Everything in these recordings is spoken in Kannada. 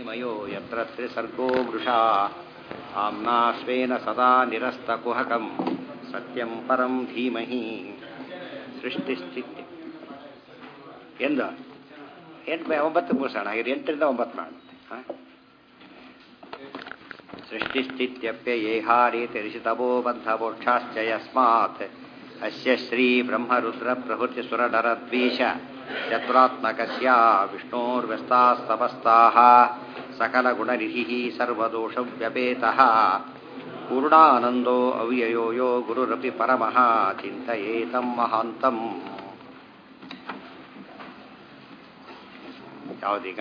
ज्ञानमयो यत्र त्रिसर्गो वृषा आम्ना स्वेन सदा निरस्तकुहकं सत्यं परं धीमहि ಸೃಷ್ಟಿಸ್ಥಿತಿ ಎಂದು ಎಂಟು ಬೈ ಒಂಬತ್ತು ಮುಗಿಸೋಣ ಹಾಗೆ ಎಂಟರಿಂದ ಒಂಬತ್ತು ಮಾಡುತ್ತೆ ಹಾಂ ಸೃಷ್ಟಿಸ್ಥಿತ್ಯಪ್ಯಯೇಹಾರೀತಿರಿಷಿತವೋ ಬದ್ಧಮೋಕ್ಷಾಶ್ಚ ಯಸ್ಮಾತ್ ಅಸ್ಯ ಶ್ರೀ ಬ್ರಹ್ಮರುದ್ರ ಪ್ರಭೃತಿ ಸುರನರದ್ವೇಷ ಚತುರಾತ್ಮಕಸ್ಯ ವಿಷ್ಣೋರ್ವ್ಯಸ್ತಾಸ್ತಪಸ್ತಾः सकलगुणनिधिः सर्वदोषव्यपेतः पूर्णानन्दो अव्ययो यो गुरुरपि परमः चिन्तयेतं महान्तम् ಯಾವುದೀಗ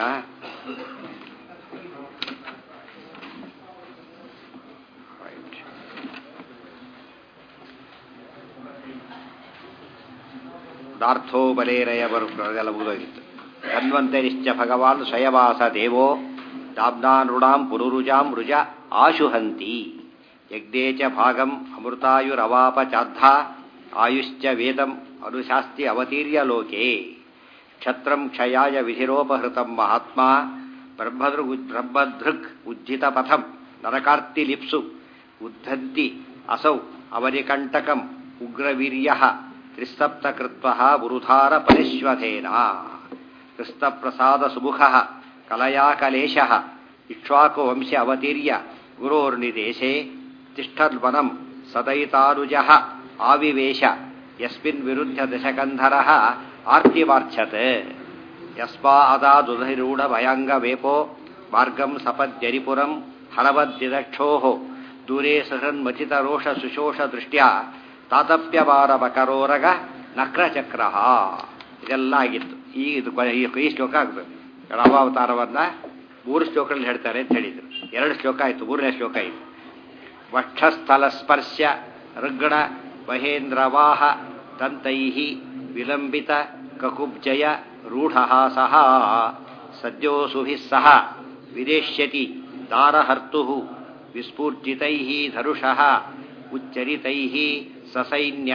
ದಾರ್ಥೋ ಬಲೇರಯ ಬರು ಅದೆಲ್ಲ ಮುಗಿದೋಗಿತ್ತು ಧನ್ವಂತರಿಶ್ಚ ಭಗವಾನ್ ಸ್ವಯವಾಸ ದೇವೋ ದಾಬ್ನಾನೃಣಾಂ ಪುರುರುಜಾಂ ರುಜ ಆಶುಹಂತಿ ಯಜ್ಞೇ ಚ ಭಾಗಂ ಅಮೃತಾಯುರವಾಪ ಚಾದ್ಧ ಆಯುಶ್ಚ ವೇದಂ ಅನುಶಾಸ್ತಿ ಅವತೀರ್ಯ ಲೋಕೆ ಕ್ಷತ್ರಂ ಕ್ಷಯಾಯ ವಿಧಿರೋಪಹೃತಂ ಮಹಾತ್ಮ ಬ್ರಹ್ಮದೃಗ್ ಬ್ರಹ್ಮದೃಕ್ ಉಜ್ಜಿತ ಪಥಂ ನರಕಾರ್ತಿಲಿಪ್ಸು ಉದ್ಧಂತಿ ಅಸೌ ಅವನಿಕಂಟಕಂ ಉಗ್ರವೀರ್ಯ ತ್ರಿಸ್ತಪ್ತಕೃತ್ವ ಬುರುಧಾರ ಪರಿಶ್ವಧೇನ ಕೃಸ್ತಪ್ರಸಾದ ಸುಮುಖ ಕಲಯಾ ಕಲೇಶ ಇಕ್ಷ್ವಾಕು ವಂಶ ಅವತೀರ್ಯ ಗುರೋರ್ನಿದೇಶೆ ತಿಷ್ಠಲ್ವನಂ ಸದಯಿತಾನುಜ ಆವಿವೇಶ ಯಸ್ಮಿನ್ ವಿರುದ್ಧ ದಶಕಂಧರ ಆರ್ತಿವಾರ್ಛತ್ ಯಸ್ಮಾ ಅದಾದುಧೈರೂಢ ಭಯಾಂಗ ವೇಪೋ ಮಾರ್ಗಂ ಸಪದ್ಯರಿಪುರಂ ಹರವದ್ದಿದಕ್ಷೋ ದೂರೇ ಸಹನ್ಮಥಿತ ರೋಷ ಸುಶೋಷ ದೃಷ್ಟ್ಯಾ ತಾತಪ್ಯವಾರ ಬಕರೋರಗ ನಕ್ರಚಕ್ರ ಇದೆಲ್ಲ ಆಗಿತ್ತು ಈ ಇದು ಈ ಶ್ಲೋಕ ಆಗ್ಬೇಕು ರಾಮಾವತಾರವನ್ನ ಮೂರು ಶ್ಲೋಕಗಳಲ್ಲಿ ಹೇಳ್ತಾರೆ ಅಂತ ಹೇಳಿದ್ರು ಎರಡು ಶ್ಲೋಕ ಆಯಿತು ಮೂರನೇ ಶ್ಲೋಕ ಆಯಿತು ವಕ್ಷಸ್ಥಲ ಸ್ಪರ್ಶ ಋಗ್ಣ ಮಹೇಂದ್ರವಾಹ ದಂತೈ ವಿಲಂಬಿತ ಕಕುಬ್ಜಯ ರೂಢ ಸಹ ಸದ್ಯೋಸುಭಿ ಸಹ ವಿದೇಶ್ಯತಿ ದಾರಹರ್ತು ವಿಸ್ಫೂರ್ಜಿತೈ ಧರುಷಃ ಉಚ್ಚರಿತೈ ಸಸೈನ್ಯ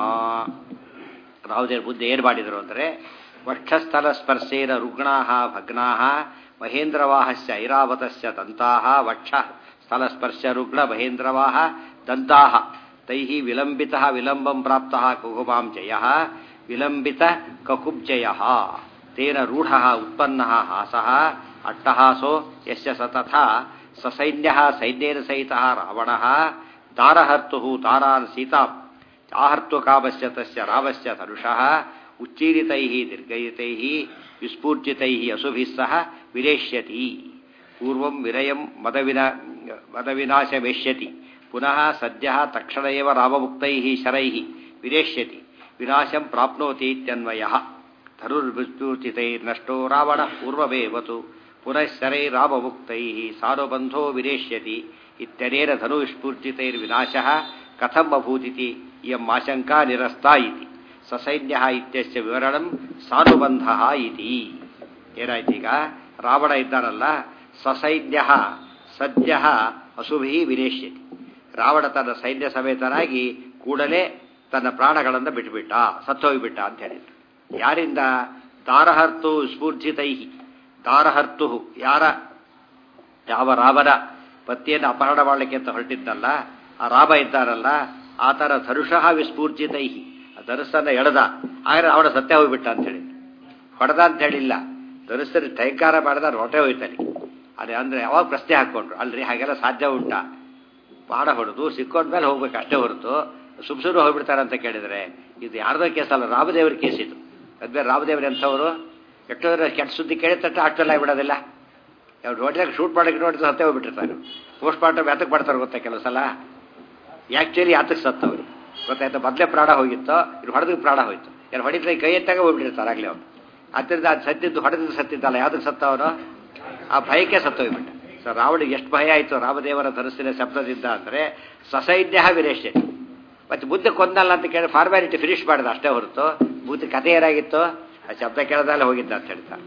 ರಾಹುದೇವ್ರ ಬುದ್ಧಿ ಏನು ಮಾಡಿದರು ಅಂದರೆ ವಕ್ಷಸ್ಥಲ ಸ್ಪರ್ಶೇನ ರುಗ್ಣಾ ಭಗ್ನಾ ಮಹೇಂದ್ರವಾಹಸ್ಯ ಐರಾವತಸ್ಯ ದಂತಾಹ ವಕ್ಷ ಸ್ಥಲಸ್ಪರ್ಶ ರುಗ್ಣ ಮಹೇಂದ್ರವಾಹ ದಂತಾಹ ತೈ ವಿಲಂಬಿತ ವಿಲಂಬಂ ಪ್ರಾಪ್ತ ಕುಹುಮಾಂ ಜಯ ವಿಲಂಬಿತ ಕಕುಬ್ಜಯ ತೇನ ರೂಢ ಉತ್ಪನ್ನ ಹಾಸ ಅಟ್ಟಹಾಸೋ ಯಶ ಸತಥ ಸಸೈನ್ಯ ಸೈನ್ಯೇನ ಸಹಿತ ರಾವಣ ದಾರಹರ್ತು ದಾರಾನ್ ಸೀತಾ आहर्त्वकामस्य तस्य रावस्य धनुषः उच्चीरितैः दीर्घयितैः विस्फूर्जितैः असुभिः सह विरेष्यति पूर्वं विरयं मदविना मदविनाशमेष्यति पुनः सद्यः तक्षण एव राममुक्तैः शरैः विरेष्यति विनाशं प्राप्नोति इत्यन्वयः धनुर्विस्फूर्जितैर्नष्टो रावणः पूर्वमेवतु पुनः शरैराममुक्तैः सानुबन्धो विरेष्यति इत्यनेन धनुविस्फूर्जितैर्विनाशः कथम् अभूतिति इयम् आशङ्का निरस्ता इति ಸಸೈನ್ಯ ಇತ್ಯಸ್ಯ ವಿವರಣ ಸಾನುಬಂಧ ಇತಿ ಏನಾಯ್ತೀಗ ರಾವಣ ಇದ್ದಾನಲ್ಲ ಸಸೈನ್ಯ ಸದ್ಯ ಅಶುಭಿ ವಿನೇಶ್ಯತಿ ರಾವಣ ತನ್ನ ಸೈನ್ಯ ಸಮೇತನಾಗಿ ಕೂಡಲೇ ತನ್ನ ಪ್ರಾಣಗಳನ್ನು ಬಿಟ್ಟುಬಿಟ್ಟ ಸತ್ತೋಗಿಬಿಟ್ಟ ಅಂತ ಹೇಳಿದ್ರು ಯಾರಿಂದ ದಾರಹರ್ತು ಸ್ಫೂರ್ಜಿತೈ ದಾರಹರ್ತು ಯಾರ ಯಾವ ರಾಮನ ಪತಿಯನ್ನು ಅಪಹರಣ ಮಾಡಲಿಕ್ಕೆ ಅಂತ ಹೊರಟಿದ್ದಲ್ಲ ಆ ರಾಮ ಇದ್ದಾರಲ್ಲ ಆತನ ಧನುಷಃ ವಿಸ್ಫೂರ್ಜಿತೈ ಧನುಸ್ಸನ್ನು ಎಳೆದ ಆದರೆ ಅವನ ಸತ್ಯ ಹೋಗ್ಬಿಟ್ಟ ಅಂತ ಹೇಳಿ ಹೊಡೆದ ಅಂತ ಹೇಳಿಲ್ಲ ಧನುಸ್ಸನ್ನು ಟೈಕಾರ ಮಾಡಿದ ಹೊಟ್ಟೆ ಹೋಯ್ತಾನೆ ಅದೇ ಅಂದ್ರೆ ಯಾವಾಗ ಪ್ರಶ್ನೆ ಹಾಕೊಂಡ್ರು ಅಲ್ರಿ ಹಾಗೆಲ್ಲ ಸಾಧ್ಯ ಉಂಟಾ ಬಾಣ ಹೊಡೆದು ಸಿಕ್ಕೊಂಡ್ಮೇಲೆ ಹೋಗ್ಬೇಕು ಅಷ್ಟೇ ಹೊರತು ಸುಮ್ ಸುಮ್ಮನೆ ಹೋಗ್ಬಿಡ್ತಾರೆ ಅಂತ ಕೇಳಿದ್ರೆ ಇದು ಯಾರ್ದೋ ಕೇಸಲ್ಲ ರಾಮದೇವ್ರ ಕೇಸ್ ಇದು ಅದ್ಮೇಲೆ ರಾಮದೇವ್ರ ಎಂಥವರು ಎಷ್ಟೋದ್ರ ಕೆಟ್ಟ ಸುದ್ದಿ ಕೇಳಿದ ತಟ್ಟ ಅಷ್ಟೆಲ್ಲ ಬಿಡೋದಿಲ್ಲ ಯಾವ ನೋಡಿದಾಗ ಶೂಟ್ ಮಾಡೋಕೆ ನೋಡಿದ್ರೆ ಸತ್ತೇ ಹೋಗ್ಬಿಟ್ಟಿರ್ತಾರೆ ಪೋಸ್ಟ್ ಮಾರ್ಟಮ್ ಯಾತಕ್ಕೆ ಮಾಡ್ತಾರೆ ಗೊತ್ತಾ ಕೆಲವು ಸಲ ಆ್ಯಕ್ಚುಲಿ ಯಾತಕ್ಕೆ ಸತ್ತವ್ರು ಗೊತ್ತಾಯ್ತು ಮೊದಲೇ ಪ್ರಾಣ ಹೋಗಿತ್ತು ಇನ್ನು ಹೊಡೆದಕ್ಕೆ ಪ್ರಾಣ ಹೋಯ್ತು ಯಾರು ಹೊಡಿದ್ರೆ ಕೈ ಎತ್ತಾಗ ಹೋಗ್ಬಿಟ್ಟಿರ್ತಾರೆ ಆಗಲೇ ಅವನು ಅದರಿಂದ ಅದು ಸತ್ತಿದ್ದು ಹೊಡೆದಿದ್ದು ಸತ್ತಿದ್ದಲ್ಲ ಯಾವ್ದಕ್ಕೆ ಸತ್ತವನು ಆ ಭಯಕ್ಕೆ ಸತ್ತೋಗ್ಬಿಟ್ಟ ಸೊ ರಾವಣಿಗೆ ಎಷ್ಟು ಭಯ ಆಯಿತು ರಾಮದೇವರ ಧನಸ್ಸಿನ ಶಬ್ದದಿಂದ ಅಂದರೆ ಸಸೈನ್ಯ ವಿರೇಶ ಮತ್ತು ಬುದ್ಧ ಕೊಂದಲ್ಲ ಅಂತ ಕೇಳಿ ಫಾರ್ಮ್ಯಾಲಿಟಿ ಫಿನಿಶ್ ಮಾಡಿದ ಅಷ್ಟೇ ಹೊರತು ಬುದ್ಧ ಕಥೆ ಏನಾಗಿತ್ತು ಆ ಶಬ್ದ ಕೇಳದಲ್ಲೇ ಹೋಗಿದ್ದ ಅಂತ ಹೇಳ್ತಾರೆ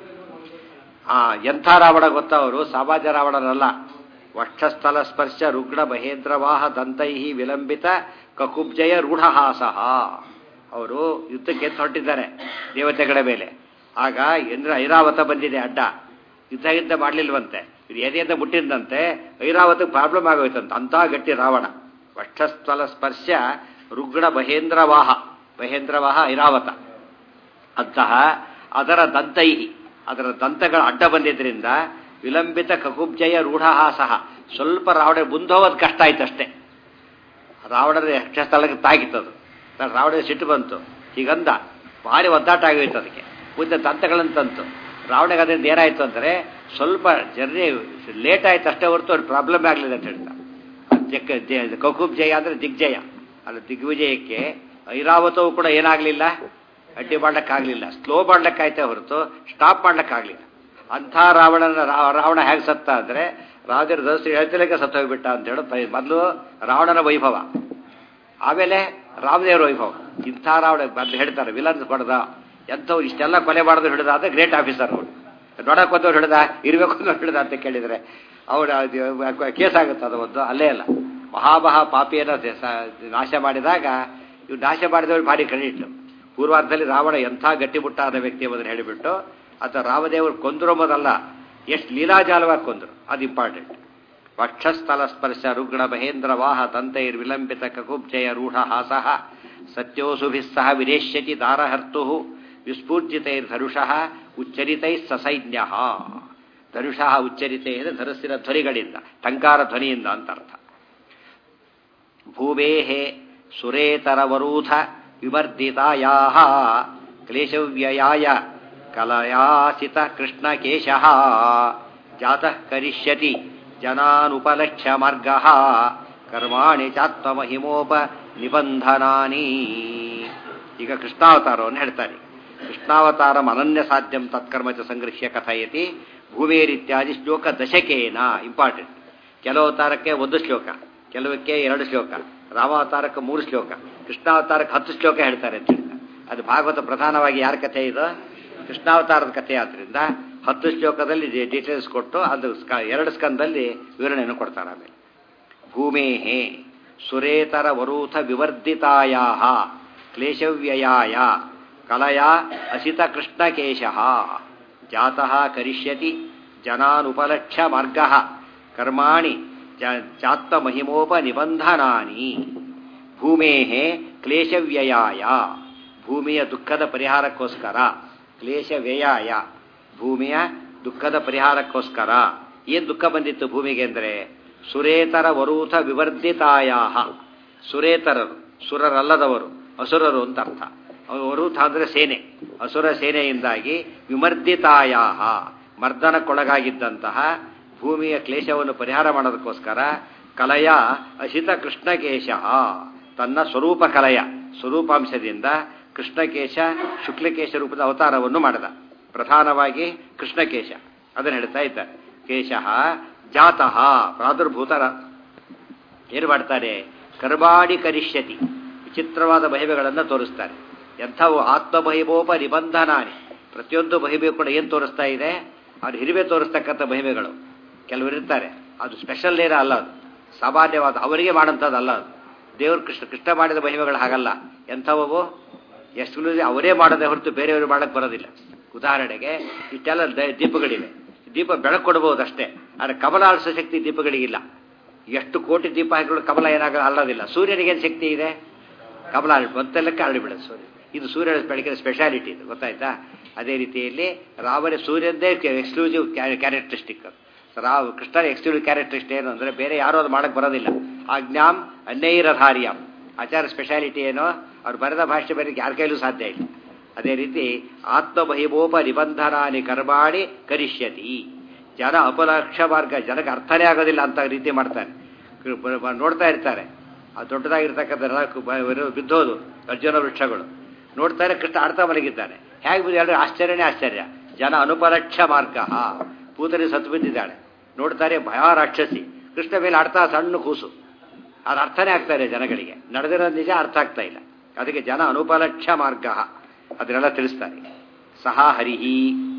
ಆ ಎಂಥ ರಾವಣ ಗೊತ್ತವರು ಸಮಾಜ ರಾವಣನಲ್ಲ ವಕ್ಷಸ್ಥಲ ಸ್ಪರ್ಶ ರುಗ್ಣ ಮಹೇಂದ್ರವಾಹ ದಂತೈ ವಿಲಂಬಿತ ಕಕುಬ್ಜಯ ರೂಢಹಾಸಹ ಅವರು ಯುದ್ಧಕ್ಕೆ ಎದ್ದು ಹೊರಟಿದ್ದಾರೆ ದೇವತೆಗಳ ಮೇಲೆ ಆಗ ಇಂದ್ರ ಐರಾವತ ಬಂದಿದೆ ಅಡ್ಡ ಯುದ್ಧ ಯುದ್ಧ ಮಾಡಲಿಲ್ವಂತೆ ಇದು ಎದೆಯಿಂದ ಮುಟ್ಟಿದಂತೆ ಐರಾವತಿಗೆ ಪ್ರಾಬ್ಲಮ್ ಆಗೋಯ್ತಂತೆ ಅಂಥ ಗಟ್ಟಿ ರಾವಣ ವಕ್ಷಸ್ಥಲ ಸ್ಪರ್ಶ ರುಗ್ಣ ಮಹೇಂದ್ರವಾಹ ಮಹೇಂದ್ರವಾಹ ಐರಾವತ ಅಂತಹ ಅದರ ದಂತೈಹಿ ಅದರ ದಂತಗಳ ಅಡ್ಡ ಬಂದಿದ್ದರಿಂದ ವಿಲಂಬಿತ ಕಕುಬ್ಜಯ ರೂಢಹಾಸಹ ಸ್ವಲ್ಪ ರಾವಣ ಮುಂದೋಗೋದು ಕಷ್ಟ ಆಯ್ತು ಅಷ್ಟೇ ರಾವಣನ ಯಕ್ಷಸ್ಥಳಕ್ಕೆ ತಾಗಿತ್ತದು ರಾವಣ ಸಿಟ್ಟು ಬಂತು ಹೀಗಂದ ಭಾರಿ ಒದ್ದಾಟ ಆಗೋಯ್ತು ಅದಕ್ಕೆ ಮುಂದೆ ದಂತಗಳನ್ನು ತಂತು ರಾವಣಗೆ ಅದರಿಂದ ಏನಾಯ್ತು ಅಂದರೆ ಸ್ವಲ್ಪ ಜರ್ನಿ ಲೇಟ್ ಆಯ್ತು ಅಷ್ಟೇ ಹೊರತು ಅವ್ರು ಪ್ರಾಬ್ಲಮ್ ಆಗಲಿಲ್ಲ ಅಂತ ಹೇಳ್ತಾ ಜಕ್ಕ ಜಯ ಕೌಕುಬ್ ಜಯ ಅಂದರೆ ದಿಗ್ಜಯ ಅದು ದಿಗ್ವಿಜಯಕ್ಕೆ ಐರಾವತವು ಕೂಡ ಏನಾಗಲಿಲ್ಲ ಅಡ್ಡಿ ಮಾಡ್ಲಿಕ್ಕಾಗಲಿಲ್ಲ ಸ್ಲೋ ಮಾಡ್ಲಿಕ್ಕಾಯ್ತೇ ಹೊರತು ಸ್ಟಾಪ್ ಮಾಡ್ಲಿಕ್ಕಾಗಲಿಲ್ಲ ಅಂಥ ರಾವಣನ ರಾವಣ ಹೇಗೆ ಸತ್ತ ಅಂದರೆ ರಾಜರ ದೋಸ್ತಿ ಹೇಳ್ತಿಲಕ್ಕೆ ಸತ್ತು ಹೋಗ್ಬಿಟ್ಟ ಅಂತ ಹೇಳಿ ಮೊದಲು ರಾವಣನ ವೈಭವ ಆಮೇಲೆ ರಾಮದೇವರ ವೈಭವ ಇಂಥ ರಾವಣ ಮೊದಲು ಹೇಳ್ತಾರೆ ವಿಲನ್ಸ್ ಬಡ್ದ ಎಂಥವ್ರು ಇಷ್ಟೆಲ್ಲ ಕೊಲೆ ಮಾಡಿದ್ರು ಹಿಡಿದ ಅಂದರೆ ಗ್ರೇಟ್ ಆಫೀಸರ್ ಅವರು ನೋಡಕ್ಕೆ ಬಂದವ್ರು ಹಿಡಿದ ಇರಬೇಕು ಅನ್ನೋರು ಹಿಡಿದ ಅಂತ ಕೇಳಿದರೆ ಅವರ ಕೇಸ್ ಆಗುತ್ತೆ ಅದು ಒಂದು ಅಲ್ಲೇ ಅಲ್ಲ ಮಹಾಮಹಾ ಪಾಪಿಯನ್ನು ನಾಶ ಮಾಡಿದಾಗ ಇವು ನಾಶ ಮಾಡಿದವರು ಭಾರಿ ಕ್ರೆಡಿಟ್ ಪೂರ್ವಾರ್ಧದಲ್ಲಿ ರಾವಣ ಎಂಥ ಗಟ್ಟಿಮುಟ್ಟಾದ ವ್ಯಕ್ತಿ ಎಂಬುದನ್ನು ಹೇಳಿಬಿಟ್ಟು ಅಥವಾ ರಾಮದೇವರು ಕೊಂದರು ಮೊದಲ್ಲ ಎಷ್ಟು ಲೀಲಾಜಾಲವಾಗಿ ಕೊಂದರು ಅದು ಇಂಪಾರ್ಟೆಂಟ್ ವಕ್ಷಸ್ಥಲ ಸ್ಪರ್ಶ ರುಗ್ಣ ಮಹೇಂದ್ರ ವಾಹ ದಂತೈರ್ ವಿಲಂಬಿತ ಕಕುಬ್ಜಯ ರೂಢ ಹಾಸಃ ಸತ್ಯೋಸುಭಿಃ ಸಹ ವಿರೇಷ್ಯತಿ ದಾರಹರ್ತು ವಿಸ್ಫೂರ್ಜಿತೈರ್ ಧನುಷಃ ಉಚ್ಚರಿತೈ ಸಸೈನ್ಯ ಧನುಷಃ ಉಚ್ಚರಿತೈ ಅಂದರೆ ಧನುಸ್ಸಿನ ಧ್ವನಿಗಳಿಂದ ಟಂಕಾರ ಧ್ವನಿಯಿಂದ ಅಂತ ಅರ್ಥ ಭೂಮೇಹೆ ಸುರೇತರವರೂಥ ವಿಮರ್ದಿತಾಯಾ ಕ್ಲೇಶವ್ಯಯಾಯ ಕಲಯಾಸಿತ ಕೃಷ್ಣಕೇಶ ಜಾತಃ ಕರಿಷ್ಯತಿ ಜನಾನುಪಲಕ್ಷ್ಯ ಮಾರ್ಗ ಕರ್ಮಾಣಿ ಚಾತ್ಮಹಿಮೋಪ ನಿಬಂಧನಾನಿ ಈಗ ಕೃಷ್ಣಾವತಾರವನ್ನು ಹೇಳ್ತಾರೆ ಕೃಷ್ಣಾವತಾರಂ ಅನನ್ಯ ಸಾಧ್ಯಂ ತತ್ಕರ್ಮ ಚ ಸಂಗೃಹ್ಯ ಕಥಯತಿ ಭೂಮೇರಿತ್ಯಾದಿ ಶ್ಲೋಕ ದಶಕೇನ ಇಂಪಾರ್ಟೆಂಟ್ ಕೆಲವು ಅವತಾರಕ್ಕೆ ಒಂದು ಶ್ಲೋಕ ಕೆಲವಕ್ಕೆ ಎರಡು ಶ್ಲೋಕ ರಾಮಾವತಾರಕ್ಕೆ ಮೂರು ಶ್ಲೋಕ ಕೃಷ್ಣಾವತಾರಕ್ಕೆ ಹತ್ತು ಶ್ಲೋಕ ಹೇಳ್ತಾರೆ ಅಂತ ಹೇಳ್ತಾರೆ ಅದು ಭಾಗವತ ಪ್ರಧಾನವಾಗಿ ಯಾರ ಕಥೆ ಇದು ಕೃಷ್ಣಾವತಾರದ ಕಥೆ ಆದ್ರಿಂದ ಹತ್ತು ಶ್ಲೋಕದಲ್ಲಿ ಡೀಟೇಲ್ಸ್ ಕೊಟ್ಟು ಅದು ಎರಡು ಸ್ಕಂದಲ್ಲಿ ವಿವರಣೆಯನ್ನು ಕೊಡ್ತಾರೆ ಆಮೇಲೆ ಭೂಮೇಹೇ ಸುರೇತರ ವರೂಥ ವಿವರ್ಧಿತಾಯಾ ಕ್ಲೇಶವ್ಯಯಾಯ ಕಲಯಾ ಅಸಿತ ಕೃಷ್ಣಕೇಶ ಜಾತಃ ಕರಿಷ್ಯತಿ ಜನಾನುಪಲಕ್ಷ್ಯ ಮಾರ್ಗ ಕರ್ಮಾಣಿ ಚಾತ್ಮಹಿಮೋಪ ನಿಬಂಧನಾನಿ ಭೂಮೇಹೇ ಕ್ಲೇಶವ್ಯಯಾಯ ಭೂಮಿಯ ದುಃಖದ ಪರಿಹಾರಕ್ಕೋಸ್ಕರ ಕ್ಲೇಶ ವ್ಯಯಾಯ ಭೂಮಿಯ ದುಃಖದ ಪರಿಹಾರಕ್ಕೋಸ್ಕರ ಏನು ದುಃಖ ಬಂದಿತ್ತು ಭೂಮಿಗೆ ಅಂದರೆ ಸುರೇತರ ವರೂಥ ವಿವರ್ಧಿತಾಯ ಸುರೇತರರು ಸುರರಲ್ಲದವರು ಅಸುರರು ಅಂತ ಅರ್ಥ ವರೂಥ ಅಂದರೆ ಸೇನೆ ಅಸುರ ಸೇನೆಯಿಂದಾಗಿ ವಿಮರ್ದಿತಾಯ ಮರ್ದನಕ್ಕೊಳಗಾಗಿದ್ದಂತಹ ಭೂಮಿಯ ಕ್ಲೇಶವನ್ನು ಪರಿಹಾರ ಮಾಡೋದಕ್ಕೋಸ್ಕರ ಕಲಯ ಅಸಿತ ಕೃಷ್ಣಕೇಶ ತನ್ನ ಸ್ವರೂಪ ಕಲಯ ಸ್ವರೂಪಾಂಶದಿಂದ ಕೃಷ್ಣಕೇಶ ಶುಕ್ಲಕೇಶ ರೂಪದ ಅವತಾರವನ್ನು ಮಾಡಿದ ಪ್ರಧಾನವಾಗಿ ಕೃಷ್ಣಕೇಶ ಅದನ್ನು ಹೇಳ್ತಾ ಇದ್ದಾರೆ ಕೇಶ ಜಾತಃ ಪ್ರಾದುರ್ಭೂತರ ಏನು ಮಾಡ್ತಾರೆ ಕರ್ಮಾಡಿ ಕರಿಷ್ಯತಿ ವಿಚಿತ್ರವಾದ ಮಹಿಮೆಗಳನ್ನು ತೋರಿಸ್ತಾರೆ ಎಂಥವು ಆತ್ಮಮಹಿಮೋಪ ನಿಬಂಧನಾನಿ ಪ್ರತಿಯೊಂದು ಮಹಿಮೆ ಕೂಡ ಏನು ತೋರಿಸ್ತಾ ಇದೆ ಅವ್ರು ಹಿರಿಮೆ ತೋರಿಸ್ತಕ್ಕಂಥ ಮಹಿಮೆಗಳು ಕೆಲವರು ಇರ್ತಾರೆ ಅದು ಸ್ಪೆಷಲ್ ಏನ ಅಲ್ಲ ಅದು ಸಾಮಾನ್ಯವಾದ ಅವರಿಗೆ ಮಾಡೋಂಥದ್ದು ಅಲ್ಲ ಅದು ದೇವರು ಕೃಷ್ಣ ಕೃಷ್ಣ ಮಾಡಿದ ಮಹಿಮೆಗಳು ಹಾಗಲ್ಲ ಎಂಥವು ಎಕ್ಸ್ಕ್ಲೂಸಿವ್ ಅವರೇ ಮಾಡದೆ ಹೊರತು ಬೇರೆಯವರು ಮಾಡಕ್ಕೆ ಬರೋದಿಲ್ಲ ಉದಾಹರಣೆಗೆ ಇಷ್ಟೆಲ್ಲ ದೀಪಗಳಿವೆ ದೀಪ ಬೆಳಕು ಕೊಡಬಹುದು ಅಷ್ಟೇ ಆದರೆ ಕಮಲ ಆಳಿಸೋ ಶಕ್ತಿ ದೀಪಗಳಿಗಿಲ್ಲ ಎಷ್ಟು ಕೋಟಿ ದೀಪ ಹಾಕಿಗಳು ಕಮಲ ಏನಾಗ ಅಲ್ಲೋದಿಲ್ಲ ಸೂರ್ಯನಿಗೇನು ಶಕ್ತಿ ಇದೆ ಕಮಲ ಅರಳಿ ಒಂದೆಲ್ಲಕ್ಕೆ ಅರಳಿಬಿಡೋದು ಸೂರ್ಯ ಇದು ಸೂರ್ಯನ ಬೆಳಕಿನ ಸ್ಪೆಷಾಲಿಟಿ ಇದು ಗೊತ್ತಾಯ್ತಾ ಅದೇ ರೀತಿಯಲ್ಲಿ ರಾಮನ ಸೂರ್ಯಂದೇ ಎಕ್ಸ್ಕ್ಲೂಸಿವ್ ಕ್ಯಾರೆಕ್ಟರಿಸ್ಟಿಕ್ ರಾವ್ ಕೃಷ್ಣನ ಎಕ್ಸ್ಕ್ಲೂಸಿವ್ ಕ್ಯಾರೆಕ್ಟರಿಸ್ಟಿಕ್ ಏನು ಅಂದರೆ ಬೇರೆ ಯಾರೂ ಅದು ಮಾಡಕ್ಕೆ ಬರೋದಿಲ್ಲ ಆಜ್ಞಾಂ ಅನ್ಯೈರಧಾರ್ಯಂ ಆಚಾರ ಸ್ಪೆಷಾಲಿಟಿ ಏನೋ ಅವ್ರು ಬರೆದ ಭಾಷೆ ಬೇರೆ ಯಾರ ಕೈಲೂ ಸಾಧ್ಯ ಇಲ್ಲ ಅದೇ ರೀತಿ ಆತ್ಮಮಹಿಮೋಪ ನಿಬಂಧನಾನಿ ಕರ್ಮಾಣಿ ಕರಿಷ್ಯತಿ ಜನ ಅಪಲಕ್ಷ ಮಾರ್ಗ ಜನಕ್ಕೆ ಅರ್ಥನೇ ಆಗೋದಿಲ್ಲ ಅಂತ ರೀತಿ ಮಾಡ್ತಾರೆ ನೋಡ್ತಾ ಇರ್ತಾರೆ ಆ ದೊಡ್ಡದಾಗಿರ್ತಕ್ಕಂಥ ಬಿದ್ದೋದು ಅರ್ಜುನ ವೃಕ್ಷಗಳು ನೋಡ್ತಾರೆ ಕೃಷ್ಣ ಆಡ್ತಾ ಮಲಗಿದ್ದಾನೆ ಹೇಗೆ ಬಿದ್ದು ಆಶ್ಚರ್ಯನೇ ಆಶ್ಚರ್ಯ ಜನ ಅನುಪಲಕ್ಷ ಮಾರ್ಗ ಪೂತರಿ ಸತ್ತು ಬಿದ್ದಿದ್ದಾಳೆ ನೋಡ್ತಾರೆ ಭಯ ರಾಕ್ಷಸಿ ಕೃಷ್ಣ ಮೇಲೆ ಆಡ್ತಾ ಸಣ್ಣ ಕೂಸು ಅದು ಅರ್ಥನೇ ಆಗ್ತಾ ಇದೆ ಜನಗಳಿಗೆ ನಡೆದಿರೋದು ನಿಜ ಅರ್ಥ ಆಗ್ತಾ ಇಲ್ಲ ಅದಕ್ಕೆ ಜನ ಅನುಪಲಕ್ಷ ಮಾರ್ಗ ಅದನ್ನೆಲ್ಲ ತಿಳಿಸ್ತಾರೆ ಸಹ ಹರಿಹಿ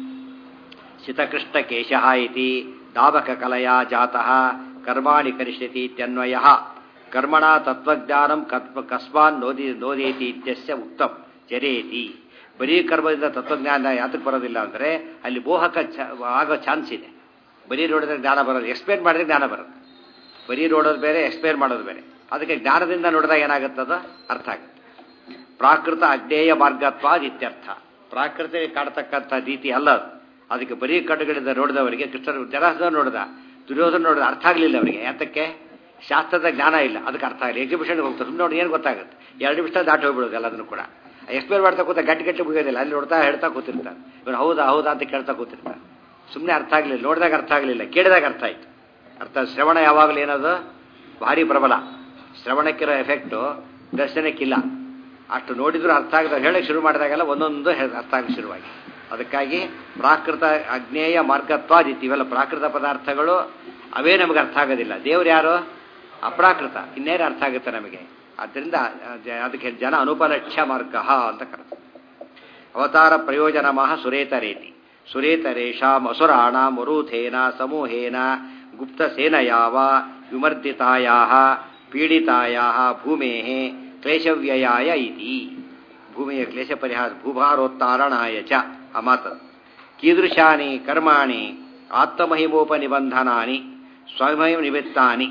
ಶಿತಕೃಷ್ಣ ಕೇಶ ಇತಿ ದಾವಕ ಕಲಯ ಜಾತಃ ಕರ್ಮಾಣಿ ಕರಿಷ್ಯತಿ ಇತ್ಯನ್ವಯ ಕರ್ಮಣ ತತ್ವಜ್ಞಾನಂ ಕತ್ವ ಕಸ್ಮಾನ್ ನೋದಿ ನೋದೇತಿ ಇತ್ಯಸ್ಯ ಉಕ್ತಂ ಜರೇತಿ ಬರೀ ಕರ್ಮದಿಂದ ತತ್ವಜ್ಞಾನ ಯಾತಕ್ಕೆ ಬರೋದಿಲ್ಲ ಅಂದರೆ ಅಲ್ಲಿ ಮೋಹಕ ಆಗೋ ಚಾನ್ಸ್ ಇದೆ ಬರೀ ನೋಡಿದ್ರೆ ಜ್ಞಾನ ಬರೋದು ಎಕ್ಸ್ಪ್ಲೇನ್ ಮಾಡಿದ್ರೆ ಜ್ಞಾನ ಬರುತ್ತೆ ಬರೀ ನೋಡೋದು ಬೇರೆ ಎಕ್ಸ್ಪ್ಲೇನ್ ಮಾಡೋದು ಬೇರೆ ಅದಕ್ಕೆ ಜ್ಞಾನದಿಂದ ನೋಡಿದಾಗ ಏನಾಗುತ್ತದ ಅರ್ಥ ಆಗುತ್ತೆ ಪ್ರಾಕೃತ ಅಜ್ಞೇಯ ಮಾರ್ಗತ್ವಾದ ಇತ್ಯರ್ಥ ಪ್ರಾಕೃತಿ ಕಾಡ್ತಕ್ಕಂಥ ರೀತಿ ಅಲ್ಲ ಅದು ಅದಕ್ಕೆ ಬರೀ ಕಣ್ಣುಗಳಿಂದ ನೋಡಿದವರಿಗೆ ಕೃಷ್ಣ ಜರಾಸದ ನೋಡಿದ ದುರ್ಯೋಧನ ನೋಡಿದ ಅರ್ಥ ಆಗಲಿಲ್ಲ ಅವರಿಗೆ ಯಾತಕ್ಕೆ ಶಾಸ್ತ್ರದ ಜ್ಞಾನ ಇಲ್ಲ ಅದಕ್ಕೆ ಅರ್ಥ ಆಗಲಿ ಎಕ್ಸಿಬಿಷನ್ಗೆ ಹೋಗ್ತಾರೆ ಸುಮ್ಮನೆ ನೋಡಿ ಏನು ಗೊತ್ತಾಗುತ್ತೆ ಎರಡು ನಿಮಿಷ ದಾಟಿ ಹೋಗ್ಬಿಡೋದು ಎಲ್ಲದನ್ನು ಕೂಡ ಎಕ್ಸ್ಪ್ಲೇನ್ ಮಾಡ್ತಾ ಕೂತ ಗಟ್ಟಿ ಗಟ್ಟಿ ಮುಗಿಯೋದಿಲ್ಲ ಅಲ್ಲಿ ನೋಡ್ತಾ ಹೇಳ್ತಾ ಕೂತಿರ್ತಾರೆ ಇವ್ರು ಹೌದಾ ಹೌದಾ ಅಂತ ಕೇಳ್ತಾ ಕೂತಿರ್ತಾರೆ ಸುಮ್ಮನೆ ಅರ್ಥ ಆಗಲಿಲ್ಲ ನೋಡಿದಾಗ ಅರ್ಥ ಆಗಲಿಲ್ಲ ಕೇಳಿದಾಗ ಅರ್ಥ ಆಯ್ತು ಅರ್ಥ ಶ್ರವಣ ಯಾವಾಗಲೂ ಏನದು ಭಾರಿ ಪ್ರಬಲ ಶ್ರವಣಕ್ಕಿರೋ ಎಫೆಕ್ಟು ದರ್ಶನಕ್ಕಿಲ್ಲ ಅಷ್ಟು ನೋಡಿದ್ರು ಅರ್ಥ ಆಗದ ಹೇಳಕ್ಕೆ ಶುರು ಮಾಡಿದಾಗೆಲ್ಲ ಒಂದೊಂದು ಹೇ- ಅರ್ಥ ಆಗಕ್ಕೆ ಶುರುವಾಗಿ ಅದಕ್ಕಾಗಿ ಪ್ರಾಕೃತ ಅಜ್ಞೇಯ ಮಾರ್ಗತ್ವಾದಿತ್ತು ಇವೆಲ್ಲ ಪ್ರಾಕೃತ ಪದಾರ್ಥಗಳು ಅವೇ ನಮಗೆ ಅರ್ಥ ಆಗೋದಿಲ್ಲ ದೇವ್ರು ಯಾರು ಅಪ್ರಾಕೃತ ಇನ್ನೇನು ಅರ್ಥ ಆಗುತ್ತೆ ನಮಗೆ ಆದ್ದರಿಂದ ಅದ್- ಅದಕ್ಕೆ ಜನ ಅನುಪಲಕ್ಷ್ಯ ಮಾರ್ಗ ಅಂತ ಕರೆದು ಅವತಾರ ಪ್ರಯೋಜನ ಮಹ ಸುರೇತರೇತಿ ಸುರೇತರೇಷಾಂ ಅಸುರಾಣಾಂ ಮರುಥೇನ ಸಮೂಹೇನ ಗುಪ್ತಸೇನಯಾವ ವಿಮರ್ದಿತಾಯಾ ಪೀಡಿತಾಯಾ ಭೂಮೇ ಕ್ಲೇಶವ್ಯಯಾಯ ಇತಿ ಭೂಮಿಯ ಕ್ಲೇಶ ಪರಿಹಾರ ಭೂಭಾರೋತ್ತಾರಣಾಯ ಚ ಆ ಮಾತದು ಕೀದೃಶಾನಿ ಕರ್ಮಾಣಿ ಆತ್ಮಹಿಮೋಪನಿಬಂಧನಾನಿ ಸ್ವಮಹಿಮ ನಿಮಿತ್ತಾನಿ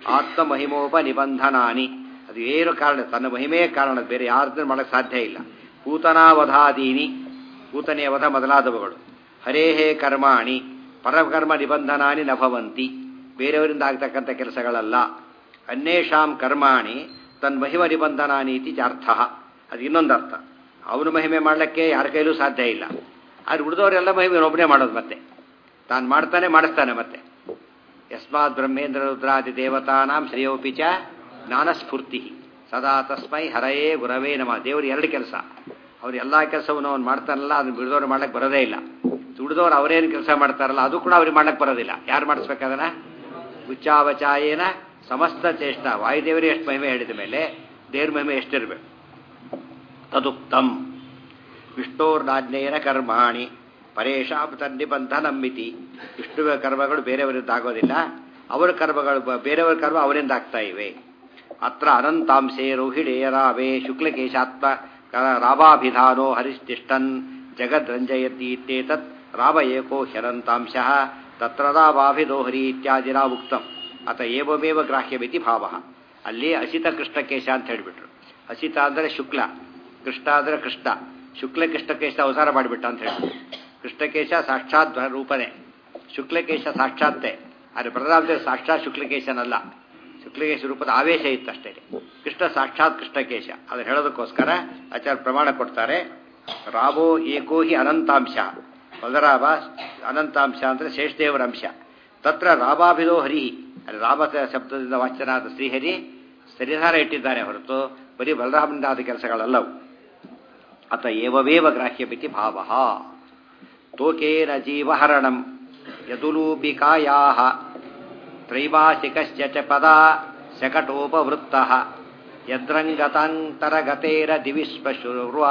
ಆತ್ಮಹಿಮೋಪನಿಬಂಧನಾನಿ ಅದು ಏನು ಕಾರಣ ತನ್ನ ಮಹಿಮೆಯ ಕಾರಣ ಬೇರೆ ಯಾರ್ದನ್ನು ಮಾಡಕ್ಕೆ ಸಾಧ್ಯ ಇಲ್ಲ ಪೂತನಾವಧಾದೀನಿ ಪೂತನೆಯ ವಧ ಮೊದಲಾದವುಗಳು ಹರೇಹೇ ಕರ್ಮಾಣಿ ಪರಕರ್ಮ ನಿಬಂಧನಾನಿ ನಭವಂತಿ ಬೇರೆಯವರಿಂದ ಆಗ್ತಕ್ಕಂಥ ಕೆಲಸಗಳಲ್ಲ ಅನ್ಯೇಷಾಂ ಕರ್ಮಾಣಿ ತನ್ ಮಹಿಮ ನಿಬಂಧನಾನಿ ಇತಿ ಅರ್ಥ ಅದು ಇನ್ನೊಂದು ಅರ್ಥ ಅವನು ಮಹಿಮೆ ಮಾಡಲಿಕ್ಕೆ ಯಾರ ಕೈಲೂ ಸಾಧ್ಯ ಇಲ್ಲ ಆದ್ರೆ ಉಳಿದವರೆಲ್ಲ ಮಹಿಮೆ ಒಬ್ಬನೇ ಮಾಡೋದು ಮತ್ತೆ ತಾನು ಮಾಡ್ತಾನೆ ಮಾಡಿಸ್ತಾನೆ ಮತ್ತೆ ಯಸ್ಮಾತ್ ಬ್ರಹ್ಮೇಂದ್ರ ರುದ್ರಾದಿ ದೇವತಾನಾಂ ಶ್ರೇಯೋಪಿ ಚ ಜ್ಞಾನಸ್ಫೂರ್ತಿ ಸದಾ ತಸ್ಮೈ ಹರಯೇ ಗುರವೇ ನಮ ದೇವರು ಎರಡು ಕೆಲಸ ಅವ್ರು ಎಲ್ಲ ಕೆಲಸವನ್ನು ಅವ್ನು ಮಾಡ್ತಾನಲ್ಲ ಅದನ್ನ ಬಿಡಿದವ್ರು ಮಾಡ್ಲಿಕ್ಕೆ ಬರೋದೇ ಇಲ್ಲ ದುಡಿದವ್ರು ಅವರೇನು ಕೆಲಸ ಮಾಡ್ತಾರಲ್ಲ ಅದು ಕೂಡ ಅವ್ರಿಗೆ ಮಾಡ್ಲಿಕ್ಕೆ ಬರೋದಿಲ್ಲ ಯಾರು ಮಾಡಿಸ್ಬೇಕಾದನ ಉಚ್ಚಾವಚಾಯೇನ ಸಮಸ್ತ ಚೇಷ್ಟ ವಾಯುದೇವರೇ ಎಷ್ಟು ಮಹಿಮೆ ಹೇಳಿದ ಮೇಲೆ ದೇವ್ರ ಮಹಿಮೆ ಎಷ್ಟಿರಬೇಕು ತದುಕ್ತಂ ವಿಷ್ಣೋರ್ನಾಜ್ಞೇಯನ ಕರ್ಮಾಣಿ ಪರೇಶಾಂ ತನ್ನಿಬಂಧನಂ ಮಿತಿ ವಿಷ್ಣುವಿನ ಕರ್ಮಗಳು ಬೇರೆಯವರಿಂದ ಆಗೋದಿಲ್ಲ ಅವರ ಕರ್ಮಗಳು ಬ- ಬೇರೆಯವರ ಕರ್ಮ ಅವರಿಂದ ಆಗ್ತಾ ಇವೆ ಅತ್ರ ಅನಂತಾಂಶೇ ರೋಹಿಣೇಯ ರಾವೇ ಶುಕ್ಲಕೇಶಾತ್ಮ ಕ- ರಾಮಾಭಿಧಾನೋ ಹರಿಸ್ತಿಷ್ಠನ್ ಜಗದ್ರಂಜಯತಿ ಇತ್ಯೇತತ್ ರಾಮ ಏಕೋ ಹ್ಯನಂತಾಂಶ ತತ್ರ ರಾಮಾಭಿದೋಹರಿ ಇತ್ಯಾದಿನ ಉಕ್ತಂ ಅತ ಏವಮೇವ ಗ್ರಾಹ್ಯಮಿತಿ ಭಾವ ಅಲ್ಲಿ ಅಸಿತ ಕೃಷ್ಣಕೇಶ ಅಂತ ಹೇಳಿಬಿಟ್ರು ಅಸಿತ ಅಂದರೆ ಶುಕ್ಲ ಕೃಷ್ಣ ಅಂದರೆ ಕೃಷ್ಣ ಶುಕ್ಲ ಕೃಷ್ಣಕೇಶ ಅವತಾರ ಮಾಡಿಬಿಟ್ಟ ಅಂತ ಹೇಳಿದ್ರು ಕೃಷ್ಣಕೇಶ ಸಾಕ್ಷಾತ್ ರೂಪನೇ ಶುಕ್ಲಕೇಶ ಸಾಕ್ಷಾತ್ತೆ ಆದರೆ ಪ್ರಧಾನಮಂತ್ರಿ ಸಾಕ್ಷಾತ್ ಶುಕ್ಲಕೇಶನಲ್ಲ ಶುಕ್ಲಕೇಶ ರೂಪದ ಆವೇಶ ಇತ್ತು ಅಷ್ಟೇ ಕೃಷ್ಣ ಸಾಕ್ಷಾತ್ ಕೃಷ್ಣಕೇಶ ಅದನ್ನು ಹೇಳೋದಕ್ಕೋಸ್ಕರ ಆಚಾರ್ಯ ಪ್ರಮಾಣ ಕೊಡ್ತಾರೆ ರಾಮೋ ಏಕೋ ಹಿ ಅನಂತಾಂಶ ಬಲರಾಮ ಅನಂತಾಂಶ ಅಂದರೆ ಶೇಷದೇವರ ಅಂಶ ತತ್ರ ರಾಮಾಭಿದೋ ಹರಿ ಅಲ್ಲಿ ರಾಮ ಶಬ್ದದಿಂದ ವಾಚ್ಯನಾದ ಶ್ರೀಹರಿ ಸರಿಧಾರ ಇಟ್ಟಿದ್ದಾನೆ ಹೊರತು ಬರೀ ಬಲರಾಮನಿಂದಾದ ಕೆಲಸಗಳಲ್ಲವು ಅತ ಏವವೇವ ಗ್ರಾಹ್ಯಮಿತಿ ಭಾವ ತೋಕೇನ ಜೀವಹರಣಂ ಯದುಲೂಪಿಕಾಯಾ ತ್ರೈಮಾಸಿಕಶ್ಚ ಚ ಪದ ಶಕಟೋಪವೃತ್ತ ಯದ್ರಂಗತಾಂತರಗತೇರ ದಿವಿಶ್ವಶುರ್ವ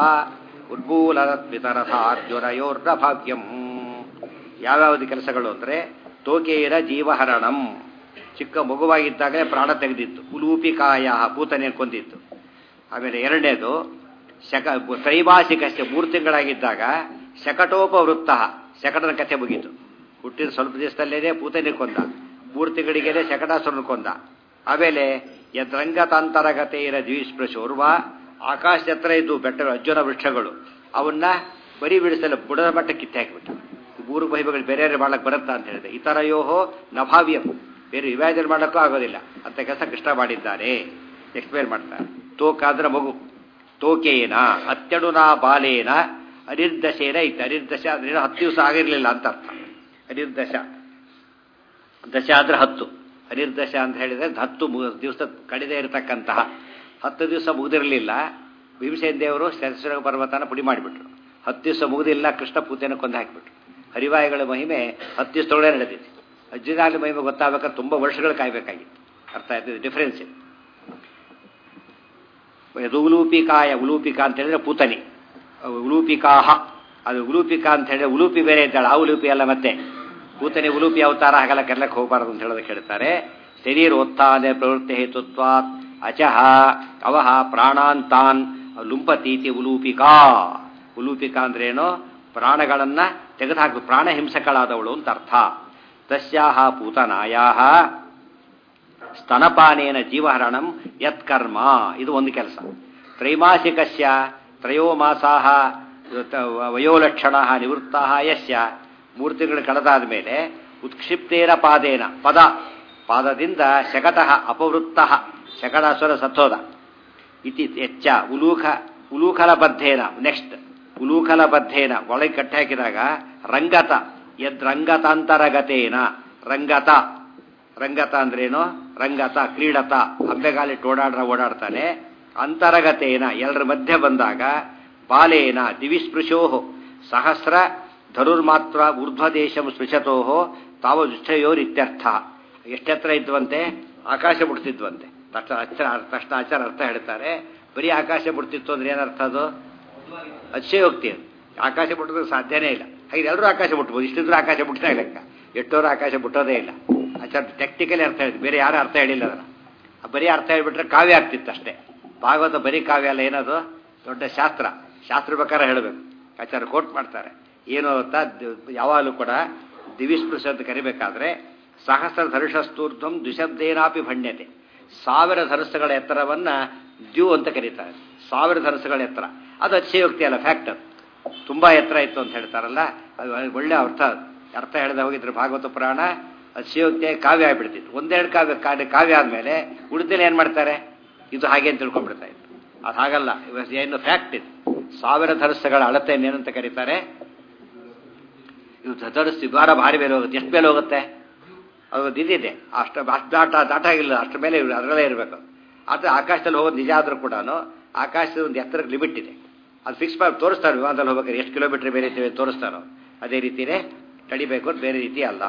ಉದ್ಬೂಲರತ್ವಿತರಥಾರ್ಜುನಯೋರ್ನಭಾವ್ಯಂ ಯಾವ್ಯಾವುದು ಕೆಲಸಗಳು ಅಂದರೆ ತೋಕೇರ ಜೀವಹರಣಂ ಚಿಕ್ಕ ಮಗುವಾಗಿದ್ದಾಗಲೇ ಪ್ರಾಣ ತೆಗೆದಿತ್ತು ಉಲೂಪಿಕಾಯ ಪೂತನೆ ಕೊಂದಿತ್ತು ಆಮೇಲೆ ಎರಡನೇದು ಶಕ ತ್ರೈಮಾಸಿಕಷ್ಟೇ ಮೂರು ತಿಂಗಳಾಗಿದ್ದಾಗ ಶಕಟೋಪವೃತ್ತ ಶಕಟನ ಕಥೆ ಮುಗೀತು ಹುಟ್ಟಿದ ಸ್ವಲ್ಪ ದಿವಸದಲ್ಲೇನೆ ಪೂತನೆ ಕೊಂದ ಮೂರು ತಿಂಗಳಿಗೇನೆ ಶಕಟಾಸುರನ ಕೊಂದ ಆಮೇಲೆ ಯದ್ರಂಗತಾಂತರಗತೆ ಇರ ದ್ವೀಸ್ಪೃಶೋರ್ವ ಆಕಾಶ ಹತ್ರ ಇದ್ದು ಬೆಟ್ಟ ಅಜ್ಜನ ವೃಕ್ಷಗಳು ಅವನ್ನ ಬರೀ ಬಿಡಿಸಲು ಬುಡದ ಮಟ್ಟ ಕಿತ್ತೆ ಹಾಕಿಬಿಟ್ಟು ಮೂರು ಮಹಿಮೆಗಳು ಬೇರೆ ಬೇರೆ ಮಾಡ್ಲಕ್ಕೆ ಬರುತ್ತಾ ಅಂತ ಹೇಳಿದೆ ಇತರಯೋಹೋ ನಭಾವ್ಯಂ ಬೇರೆ ವಿಭಾಜನೆ ಮಾಡೋಕ್ಕೂ ಆಗೋದಿಲ್ಲ ಅಂತ ಕೆಲಸ ಕೃಷ್ಣ ಮಾಡಿದ್ದಾರೆ ಎಕ್ಸ್ಪ್ಲೇನ್ ಮಾಡ್ತಾರೆ ತೋಕಾದ್ರೆ ಮಗು ತೋಕೇನ ಅತ್ಯಡುನಾ ಬಾಲೇನ ಅನಿರ್ದಶೇನ ಇತ್ತು ಅನಿರ್ದಶ ಅಂದ್ರೆ ಹತ್ತು ದಿವಸ ಆಗಿರಲಿಲ್ಲ ಅಂತ ಅರ್ಥ ಅನಿರ್ದಶ ದಶ ಅಂದ್ರೆ ಹತ್ತು ಅನಿರ್ದಶ ಅಂತ ಹೇಳಿದ್ರೆ ಹತ್ತು ದಿವಸ ಕಡಿದೆ ಇರತಕ್ಕಂತಹ ಹತ್ತು ದಿವಸ ಮುಗಿದಿರಲಿಲ್ಲ ಭೀಮಸೇನ ದೇವರು ಶರಶ್ವರ ಪರ್ವತನ ಪುಡಿ ಮಾಡಿಬಿಟ್ರು ಹತ್ತು ದಿವಸ ಮುಗಿದಿಲ್ಲ ಕೃಷ್ಣ ಪೂಜೆನ ಕೊಂದು ಹಾಕಿಬಿಟ್ರು ಹರಿವಾಯುಗಳ ಮಹಿಮೆ ಹತ್ತು ದಿವಸದೊಳಗೆ ನಡೆದಿದೆ ಅಜ್ಜಿನಾಲಿ ಮಹಿಮೆ ಗೊತ್ತಾಗಬೇಕಾದ್ರೆ ತುಂಬ ವರ್ಷಗಳು ಕಾಯಬೇಕಾಗಿತ್ತು ಅರ್ಥ ಆಯ್ತದೆ ಡಿಫರೆನ್ಸ್ ಇದೆ ಇದು ಉಲೂಪಿಕಾಯ ಉಲೂಪಿಕಾ ಅಂತ ಹೇಳಿದ್ರೆ ಪೂತನಿ ಉಲೂಪಿಕಾಹ ಅದು ಉಲೂಪಿಕಾ ಅಂತ ಹೇಳಿದ್ರೆ ಉಲೂಪಿ ಬೇರೆ ಇದ್ದಾಳೆ ಆ ಉಲೂಪಿ ಅಲ್ಲ ಮತ್ತೆ ಪೂತನಿ ಉಲೂಪಿ ಅವತಾರ ಹಾಗೆಲ್ಲ ಕೆರ್ಲಕ್ಕೆ ಹೋಗಬಾರದು ಅಂತ ಹೇಳೋದಕ್ಕೆ ಹೇಳ್ತಾರೆ ಶರೀರೋತ್ಥಾನ ಪ್ರವೃತ್ತಿ ಹೇತುತ್ವಾತ್ ಅಚಹ ಅವಹ ಪ್ರಾಣಾಂತಾನ್ ಲುಂಪತೀತಿ ಉಲೂಪಿಕಾ ಉಲೂಪಿಕಾ ಅಂದ್ರೇನು ಪ್ರಾಣಗಳನ್ನ ತೆಗೆದುಹಾಕು ಪ್ರಾಣ ಹಿಂಸಕಳಾದವಳು ಅಂತ ಅರ್ಥ ತಸ್ಯಾಹ ಪೂತನಾಯಾಹ ಸ್ತನಪಾನೇನ ಜೀವಹರಣಂ ಯತ್ಕರ್ಮ ಇದು ಒಂದು ಕೆಲಸ ತ್ರೈಮಾಸಿಕಸ್ಯ ತ್ರಯೋ ಮಾಸಾಹ ವಯೋಲಕ್ಷಣ ನಿವೃತ್ತ ಯಸ್ಯ ಮೂರು ತಿಂಗಳು ಕಳೆದಾದ ಮೇಲೆ ಉತ್ಕ್ಷಿಪ್ತೇನ ಪಾದೇನ ಪದ ಪಾದದಿಂದ ಶಕಟಃ ಅಪವೃತ್ತ ಶಕಟಾಸುರ ಸತ್ತೋದ ಇತಿ ಎಚ್ಚ ಉಲೂಖ ಉಲೂಖಲಬದ್ಧೇನ ನೆಕ್ಸ್ಟ್ ಉಲೂಖಲಬದ್ಧೇನ ಒಳಗೆ ಕಟ್ಟಿ ಹಾಕಿದಾಗ ರಂಗತ ಯದ್ ರಂಗತಾಂತರಗತೇನ ರಂಗತ ರಂಗತ ಅಂದ್ರೇನು ರಂಗತ ಕ್ರೀಡತ ಅಂಬೆಗಾಲಿಟ್ಟು ಓಡಾಡ್ರ ಓಡಾಡ್ತಾನೆ ಅಂತರಗತೇನ ಎಲ್ಲರ ಮಧ್ಯೆ ಬಂದಾಗ ಬಾಲೇನ ದಿವಿಸ್ಪೃಶೋ ಸಹಸ್ರ ಧನುರ್ಮಾತ್ರ ಊರ್ಧ್ವದೇಶಂ ಸ್ಪೃಶತೋ ತಾವದುಷ್ಠಯೋರಿತ್ಯರ್ಥ ಎಷ್ಟೆತ್ರ ಇದ್ವಂತೆ ಆಕಾಶ ಮುಟ್ತಿದ್ವಂತೆ ತಕ್ಷಣ ಅಕ್ಷರ ತಕ್ಷಣ ಆಚಾರ ಅರ್ಥ ಹೇಳ್ತಾರೆ ಬರೀ ಆಕಾಶ ಮುಟ್ತಿತ್ತು ಅಂದ್ರೆ ಏನರ್ಥ ಅದು ಅತಿಶಯೋಕ್ತಿ ಅದು ಆಕಾಶ ಮುಟ್ಟೋದಕ್ಕೆ ಸಾಧ್ಯನೇ ಇಲ್ಲ ಹಾಗೆ ಎಲ್ಲರೂ ಆಕಾಶ ಮುಟ್ಬೋದು ಇಷ್ಟಿದ್ರು ಆಕಾಶ ಮುಟ್ತಾ ಲೆಕ್ಕ ಎಷ್ಟೋರು ಆಕಾಶ ಮುಟ್ಟೋದೇ ಇಲ್ಲ ಆಚಾರ ಟೆಕ್ನಿಕಲಿ ಅರ್ಥ ಹೇಳಿದ್ರು ಬೇರೆ ಯಾರು ಅರ್ಥ ಹೇಳಿಲ್ಲ ಅದನ್ನ ಬರೀ ಅರ್ಥ ಹೇಳ್ಬಿಟ್ರೆ ಕಾವ್ಯ ಆಗ್ತಿತ್ತು ಅಷ್ಟೇ ಭಾಗವತ ಬರೀ ಕಾವ್ಯ ಅಲ್ಲ ಏನದು ದೊಡ್ಡ ಶಾಸ್ತ್ರ ಶಾಸ್ತ್ರ ಪ್ರಕಾರ ಹೇಳಬೇಕು ಆಚಾರ ಕೋಟ್ ಮಾಡ್ತಾರೆ ಏನು ಅಂತ ಯಾವಾಗಲೂ ಕೂಡ ದಿವಿಸ್ಪೃಶ ಅಂತ ಕರಿಬೇಕಾದ್ರೆ ಸಹಸ್ರ ಧನುಷಸ್ತೂರ್ಧ್ವಂ ದ್ವಿಶಬ್ದೇನಾಪಿ ಭಣ್ಯತೆ ಸಾವಿರ ಧನುಸ್ಸುಗಳ ಎತ್ತರವನ್ನ ದ್ಯು ಅಂತ ಕರೀತಾರೆ ಸಾವಿರ ಧನುಸ್ಸುಗಳ ಎತ್ತರ ಅದು ಅತಿಶಯೋಕ್ತಿ ಅಲ್ಲ ಫ್ಯಾಕ್ಟರ್ ತುಂಬಾ ಎತ್ತರ ಇತ್ತು ಅಂತ ಹೇಳ್ತಾರಲ್ಲ ಅದು ಒಳ್ಳೆ ಅರ್ಥ ಅರ್ಥ ಹೇಳದೆ ಹೋಗಿದ್ರೆ ಭಾಗವತ ಪುರಾಣ ಅತಿಶಯೋಕ್ತಿಯಾಗಿ ಕಾವ್ಯ ಆಗ್ಬಿಡ್ತಿತ್ತು ಒಂದೆರಡು ಕಾವ್ಯ ಕಾವ್ಯ ಕಾವ್ಯ ಆದ್ಮೇಲೆ ಉಳಿದಲ್ಲಿ ಏನ್ ಮಾಡ್ತಾರೆ ಇದು ಹಾಗೆ ಅಂತ ತಿಳ್ಕೊಂಡ್ಬಿಡ್ತಾ ಇತ್ತು ಅದು ಹಾಗಲ್ಲ ಏನು ಫ್ಯಾಕ್ಟ್ ಇದು ಸಾವಿರ ಧನುಸ್ಸುಗಳ ಅಳತೆಯನ್ನು ಏನಂತ ಕರೀತಾರೆ ಇದು ಧನುಸ್ಸು ವಿಭಾರ ಭಾರಿ ಮೇಲೆ ಹೋಗುತ್ತೆ ಎಷ್ಟು ಮೇಲೆ ಹೋಗುತ್ತೆ ಅದು ಇದಿದೆ ಅಷ್ಟು ಅಷ್ಟು ದಾಟ ದಾಟಾಗಿಲ್ಲ ಅಷ್ಟು ಮೇಲೆ ಅದರಲ್ಲೇ ಇರಬೇಕು ಆದರೆ ಆಕಾಶದಲ್ಲಿ ಹೋಗೋದು ನಿಜ ಆದರೂ ಕೂಡ ಆಕಾಶದ ಒಂದು ಎತ್ತರಕ್ಕೆ ಲಿಮಿಟ್ ಇದೆ ಅದು ಫಿಕ್ಸ್ ಮಾಡಿ ತೋರಿಸ್ತಾರೆ ವಿಮಾನದಲ್ಲಿ ಹೋಗ್ಬೇಕಾದ್ರೆ ಎಷ್ಟು ಕಿಲೋಮೀಟರ್ ಬೇರೆ ಇದ್ದೇವೆ ತೋರಿಸ್ತಾರೋ ಅದೇ ರೀತಿಯೇ ತಡಿಬೇಕು ಅಂತ ಬೇರೆ ರೀತಿ ಅಲ್ಲ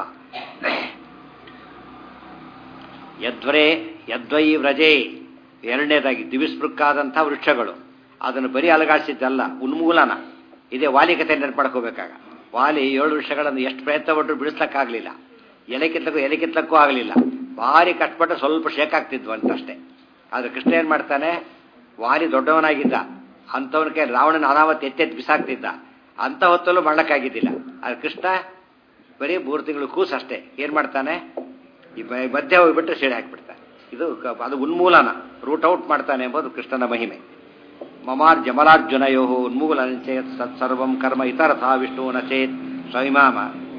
ಯದ್ವರೇ ಯದ್ವೈ ವ್ರಜೇ ಎರಡನೇದಾಗಿ ದಿವಿಸ್ಪೃಕ್ಕಾದಂಥ ವೃಕ್ಷಗಳು ಅದನ್ನು ಬರೀ ಅಲಗಾಡಿಸಿದ್ದಲ್ಲ ಉನ್ಮೂಲನ ಇದೇ ವಾಲಿ ಕಥೆ ನೆನಪಡ್ಕೋಬೇಕಾಗ ವಾಲಿ ಏಳು ವೃಕ್ಷಗಳನ್ನು ಎಷ್ಟು ಪ್ರಯತ್ನ ಪಟ್ಟರು ಬಿಡಿಸ್ಲಕ್ಕಾಗಲಿಲ್ಲ ಎಲೆ ಕಿತ್ಲಕ್ಕೂ ಎಲೆ ಕಿತ್ಲಕ್ಕೂ ಆಗಲಿಲ್ಲ ಭಾರಿ ಕಷ್ಟಪಟ್ಟು ಸ್ವಲ್ಪ ಶೇಕ್ ಆಗ್ತಿದ್ವು ಅಂತಷ್ಟೇ ಆದರೆ ಕೃಷ್ಣ ಏನು ಮಾಡ್ತಾನೆ ವಾಲಿ ದೊಡ್ಡವನಾಗಿದ್ದ ಅಂಥವನ ಕೈ ರಾವಣನ ಅನಾವತ್ ಎತ್ತೆತ್ತು ಬಿಸಾಕ್ತಿದ್ದ ಅಂಥ ಹೊತ್ತಲ್ಲೂ ಮಾಡಕ್ಕಾಗಿದ್ದಿಲ್ಲ ಆದರೆ ಕೃಷ್ಣ ಬರೀ ಮೂರು ತಿಂಗಳು ಕೂಸು ಅಷ್ಟೇ ಏನು ಮಾಡ್ತಾನೆ ಈ ಮಧ್ಯೆ ಹೋಗಿಬಿಟ್ರೆ ಶೇಡ್ ಹಾಕಿಬಿಡ್ತಾನೆ ಇದು ಅದು ಉನ್ಮೂಲನ ರೂಟ್ ಔಟ್ ಮಾಡ್ತಾನೆ ಎಂಬುದು ಕೃಷ್ಣನ ಮಹಿಮೆ ಮಮಾರ್ ಜಮಲಾರ್ಜುನಯೋ ಉನ್ಮೂಲನ ಚೇತ್ ಸತ್ಸರ್ವಂ ಕರ್ಮ ಇತರಥ ವಿಷ್ಣುವನ ಚೇತ್ ಸ್ವಹಿಮಾಮ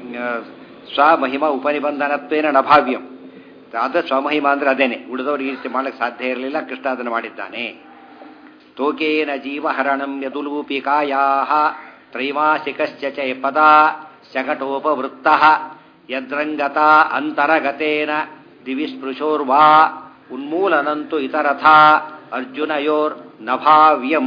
ಸ್ವಮಹಿಮ ಉಪನಿಬಂಧನತ್ವೇನ ನಭಾವ್ಯಂ ಅದ ಸ್ವಮಹಿಮ ಅಂದ್ರೆ ಅದೇನೆ ಉಳಿದವ್ರಿಗೆ ಈ ರೀತಿ ಮಾಡಕ್ಕೆ ಸಾಧ್ಯ ಇರಲಿಲ್ಲ ಕೃಷ್ಣ ಅದನ್ನು ಮಾಡಿದ್ದಾನೆ ತೋಕೇನ ಜೀವಹರಣಂ ಯದುಲೂಪಿಕಾಯಾ ತ್ರೈಮಾಸಿಕಶ್ಚ ಚ ಪದ ಶಕಟೋಪವೃತ್ತ ಯದ್ರಂಗತ ಅಂತರಗತೇನ ದಿವಿಸ್ಪೃಶೋರ್ವಾ ಉನ್ಮೂಲನಂತು ಇತರಥ ಅರ್ಜುನಯೋರ್ ನಭಾವ್ಯಂ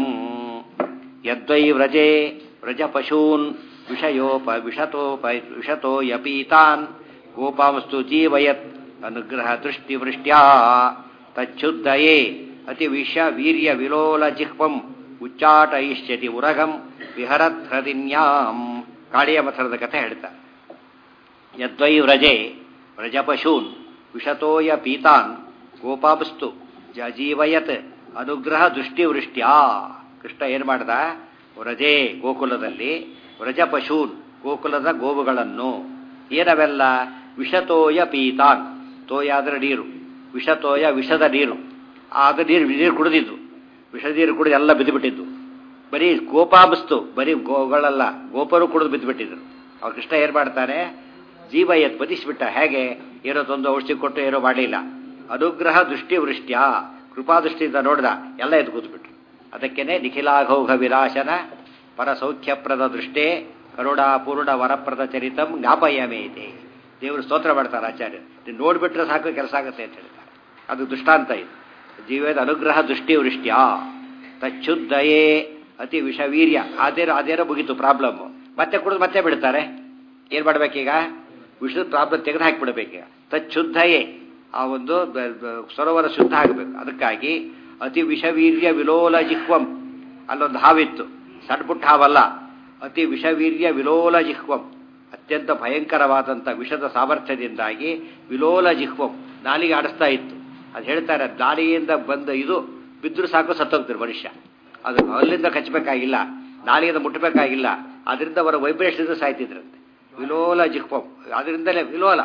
ಯದ್ವೈ ವ್ರಜೆ ವ್ರಜಪಶೂನ್ ವಿಷಯೋಪ ವಿಷತೋಪ ವಿಷತೋ ಯಪೀತಾನ್ ಗೋಪಾಂಸ್ತು ಜೀವಯತ್ ಅನುಗ್ರಹ ದೃಷ್ಟಿವೃಷ್ಟ್ಯಾ ತಚ್ಚುದ್ದಯೇ ಅತಿ ವಿಷ ವೀರ್ಯ ವಿಲೋಲ ಜಿಹ್ವಂ ಉಚ್ಚಾಟಯಿಷ್ಯತಿ ಉರಗಂ ವಿಹರತ್ ಹೃದಿನ್ಯಾಂ ಕಾಳಿಯ ಮಥರದ ಕಥೆ ಹೇಳ್ತಾರೆ ಯದ್ವೈ ವ್ರಜೆ ವ್ರಜಪಶೂನ್ ವಿಷತೋಯ ಪೀತಾನ್ ಗೋಪಾಂಸ್ತು ಜೀವಯತ್ ಅನುಗ್ರಹ ದೃಷ್ಟಿವೃಷ್ಟ್ಯಾ ಕೃಷ್ಣ ಏನು ಮಾಡ್ದ ವ್ರಜೆ ಗೋಕುಲದಲ್ಲಿ ವ್ರಜಪಶೂನ್ ಗೋಕುಲದ ಗೋವುಗಳನ್ನು ಏನವೆಲ್ಲ ವಿಷತೋಯ ಪೀತಾನ್ ತೋಯ ಅದರ ನೀರು ವಿಷತೋಯ ವಿಷದ ನೀರು ಆದ ನೀರು ನೀರು ಕುಡಿದಿದ್ದು ವಿಷ ನೀರು ಕುಡಿದು ಎಲ್ಲ ಬಿದ್ದುಬಿಟ್ಟಿದ್ದು ಬರೀ ಗೋಪಾಂಸ್ತು ಬರೀ ಗೋಗಳಲ್ಲ ಗೋಪರು ಕುಡಿದು ಬಿದ್ದುಬಿಟ್ಟಿದ್ರು ಅವ್ರು ಕೃಷ್ಣ ಏನು ಮಾಡ್ತಾನೆ ಜೀವ ಎತ್ ಬದಿಸ್ಬಿಟ್ಟ ಹೇಗೆ ಏನೋ ತೊಂದು ಔಷಧಿ ಕೊಟ್ಟು ಏನೋ ಮಾಡಲಿಲ್ಲ ಅನುಗ್ರಹ ದೃಷ್ಟಿ ವೃಷ್ಟ್ಯ ಕೃಪಾದೃಷ್ಟಿಯಿಂದ ನೋಡ್ದ ಎಲ್ಲ ಎದ್ದು ಕೂತ್ಬಿಟ್ರು ಅದಕ್ಕೇನೆ ನಿಖಿಲಾಘೌಘ ವಿಲಾಸನ ಪರಸೌಖ್ಯಪ್ರದ ದೃಷ್ಟೇ ಕರುಣಾಪೂರ್ಣ ವರಪ್ರದ ಚರಿತಂ ಜ್ಞಾಪಯಮೇತೆ ದೇವರು ಸ್ತೋತ್ರ ಮಾಡ್ತಾರೆ ಆಚಾರ್ಯ ನೀವು ನೋಡ್ಬಿಟ್ರೆ ಸಾಕು ಕೆಲಸ ಆಗುತ್ತೆ ಅಂತ ಹೇಳ್ತಾರೆ ಅದು ದೃಷ್ಟಾಂತ ಇದು ಜೀವದ ಅನುಗ್ರಹ ದೃಷ್ಟಿ ವೃಷ್ಟ್ಯ ತಚ್ಚುದ್ದಯೇ ಅತಿ ವಿಷವೀರ್ಯ ಅದೇನೋ ಅದೇನೋ ಮುಗೀತು ಪ್ರಾಬ್ಲಮ್ ಮತ್ತೆ ಕುಡಿದು ಮತ್ತೆ ಬಿಡ್ತಾರೆ ಏನ್ ಮಾಡ್ಬೇಕೀಗ ವಿಷದ ಪ್ರಾಬ್ಲಮ್ ತೆಗೆದು ಹಾಕಿಬಿಡ್ಬೇಕೀಗ ತಚ್ಚುದ್ದಯೇ ಆ ಒಂದು ಸರೋವರ ಶುದ್ಧ ಆಗಬೇಕು ಅದಕ್ಕಾಗಿ ಅತಿ ವಿಷವೀರ್ಯ ವಿಲೋಲ ಜಿಹ್ವಂ ಅಲ್ಲೊಂದು ಹಾವಿತ್ತು ಸಣ್ಣ ಪುಟ್ಟ ಹಾವಲ್ಲ ಅತಿ ವಿಷವೀರ್ಯ ವಿಲೋಲ ಜಿಹ್ವಂ ಅತ್ಯಂತ ಭಯಂಕರವಾದಂಥ ವಿಷದ ಸಾಮರ್ಥ್ಯದಿಂದಾಗಿ ವಿಲೋಲ ಜಿಹ್ವಂ ನಾಲಿಗೆ ಆಡಿಸ್ತಾ ಇತ್ತು ಅದು ಹೇಳ್ತಾರೆ ನಾಲಿಗೆಯಿಂದ ಬಂದ ಇದು ಬಿದ್ದರೂ ಸಾಕು ಸತ್ತೋಗ್ತಾರೆ ಮನುಷ್ಯ ಅದು ಅಲ್ಲಿಂದ ಕಚ್ಚಬೇಕಾಗಿಲ್ಲ ನಾಲಿಗೆಯಿಂದ ಮುಟ್ಟಬೇಕಾಗಿಲ್ಲ ಅದರಿಂದ ಅವರ ವೈಬ್ರೇಷನ್ ಸಾಯ್ತಿದ್ರಂತೆ ವಿಲೋಲ ಜಿಹ್ವಂ ಅದರಿಂದಲೇ ವಿಲೋಲ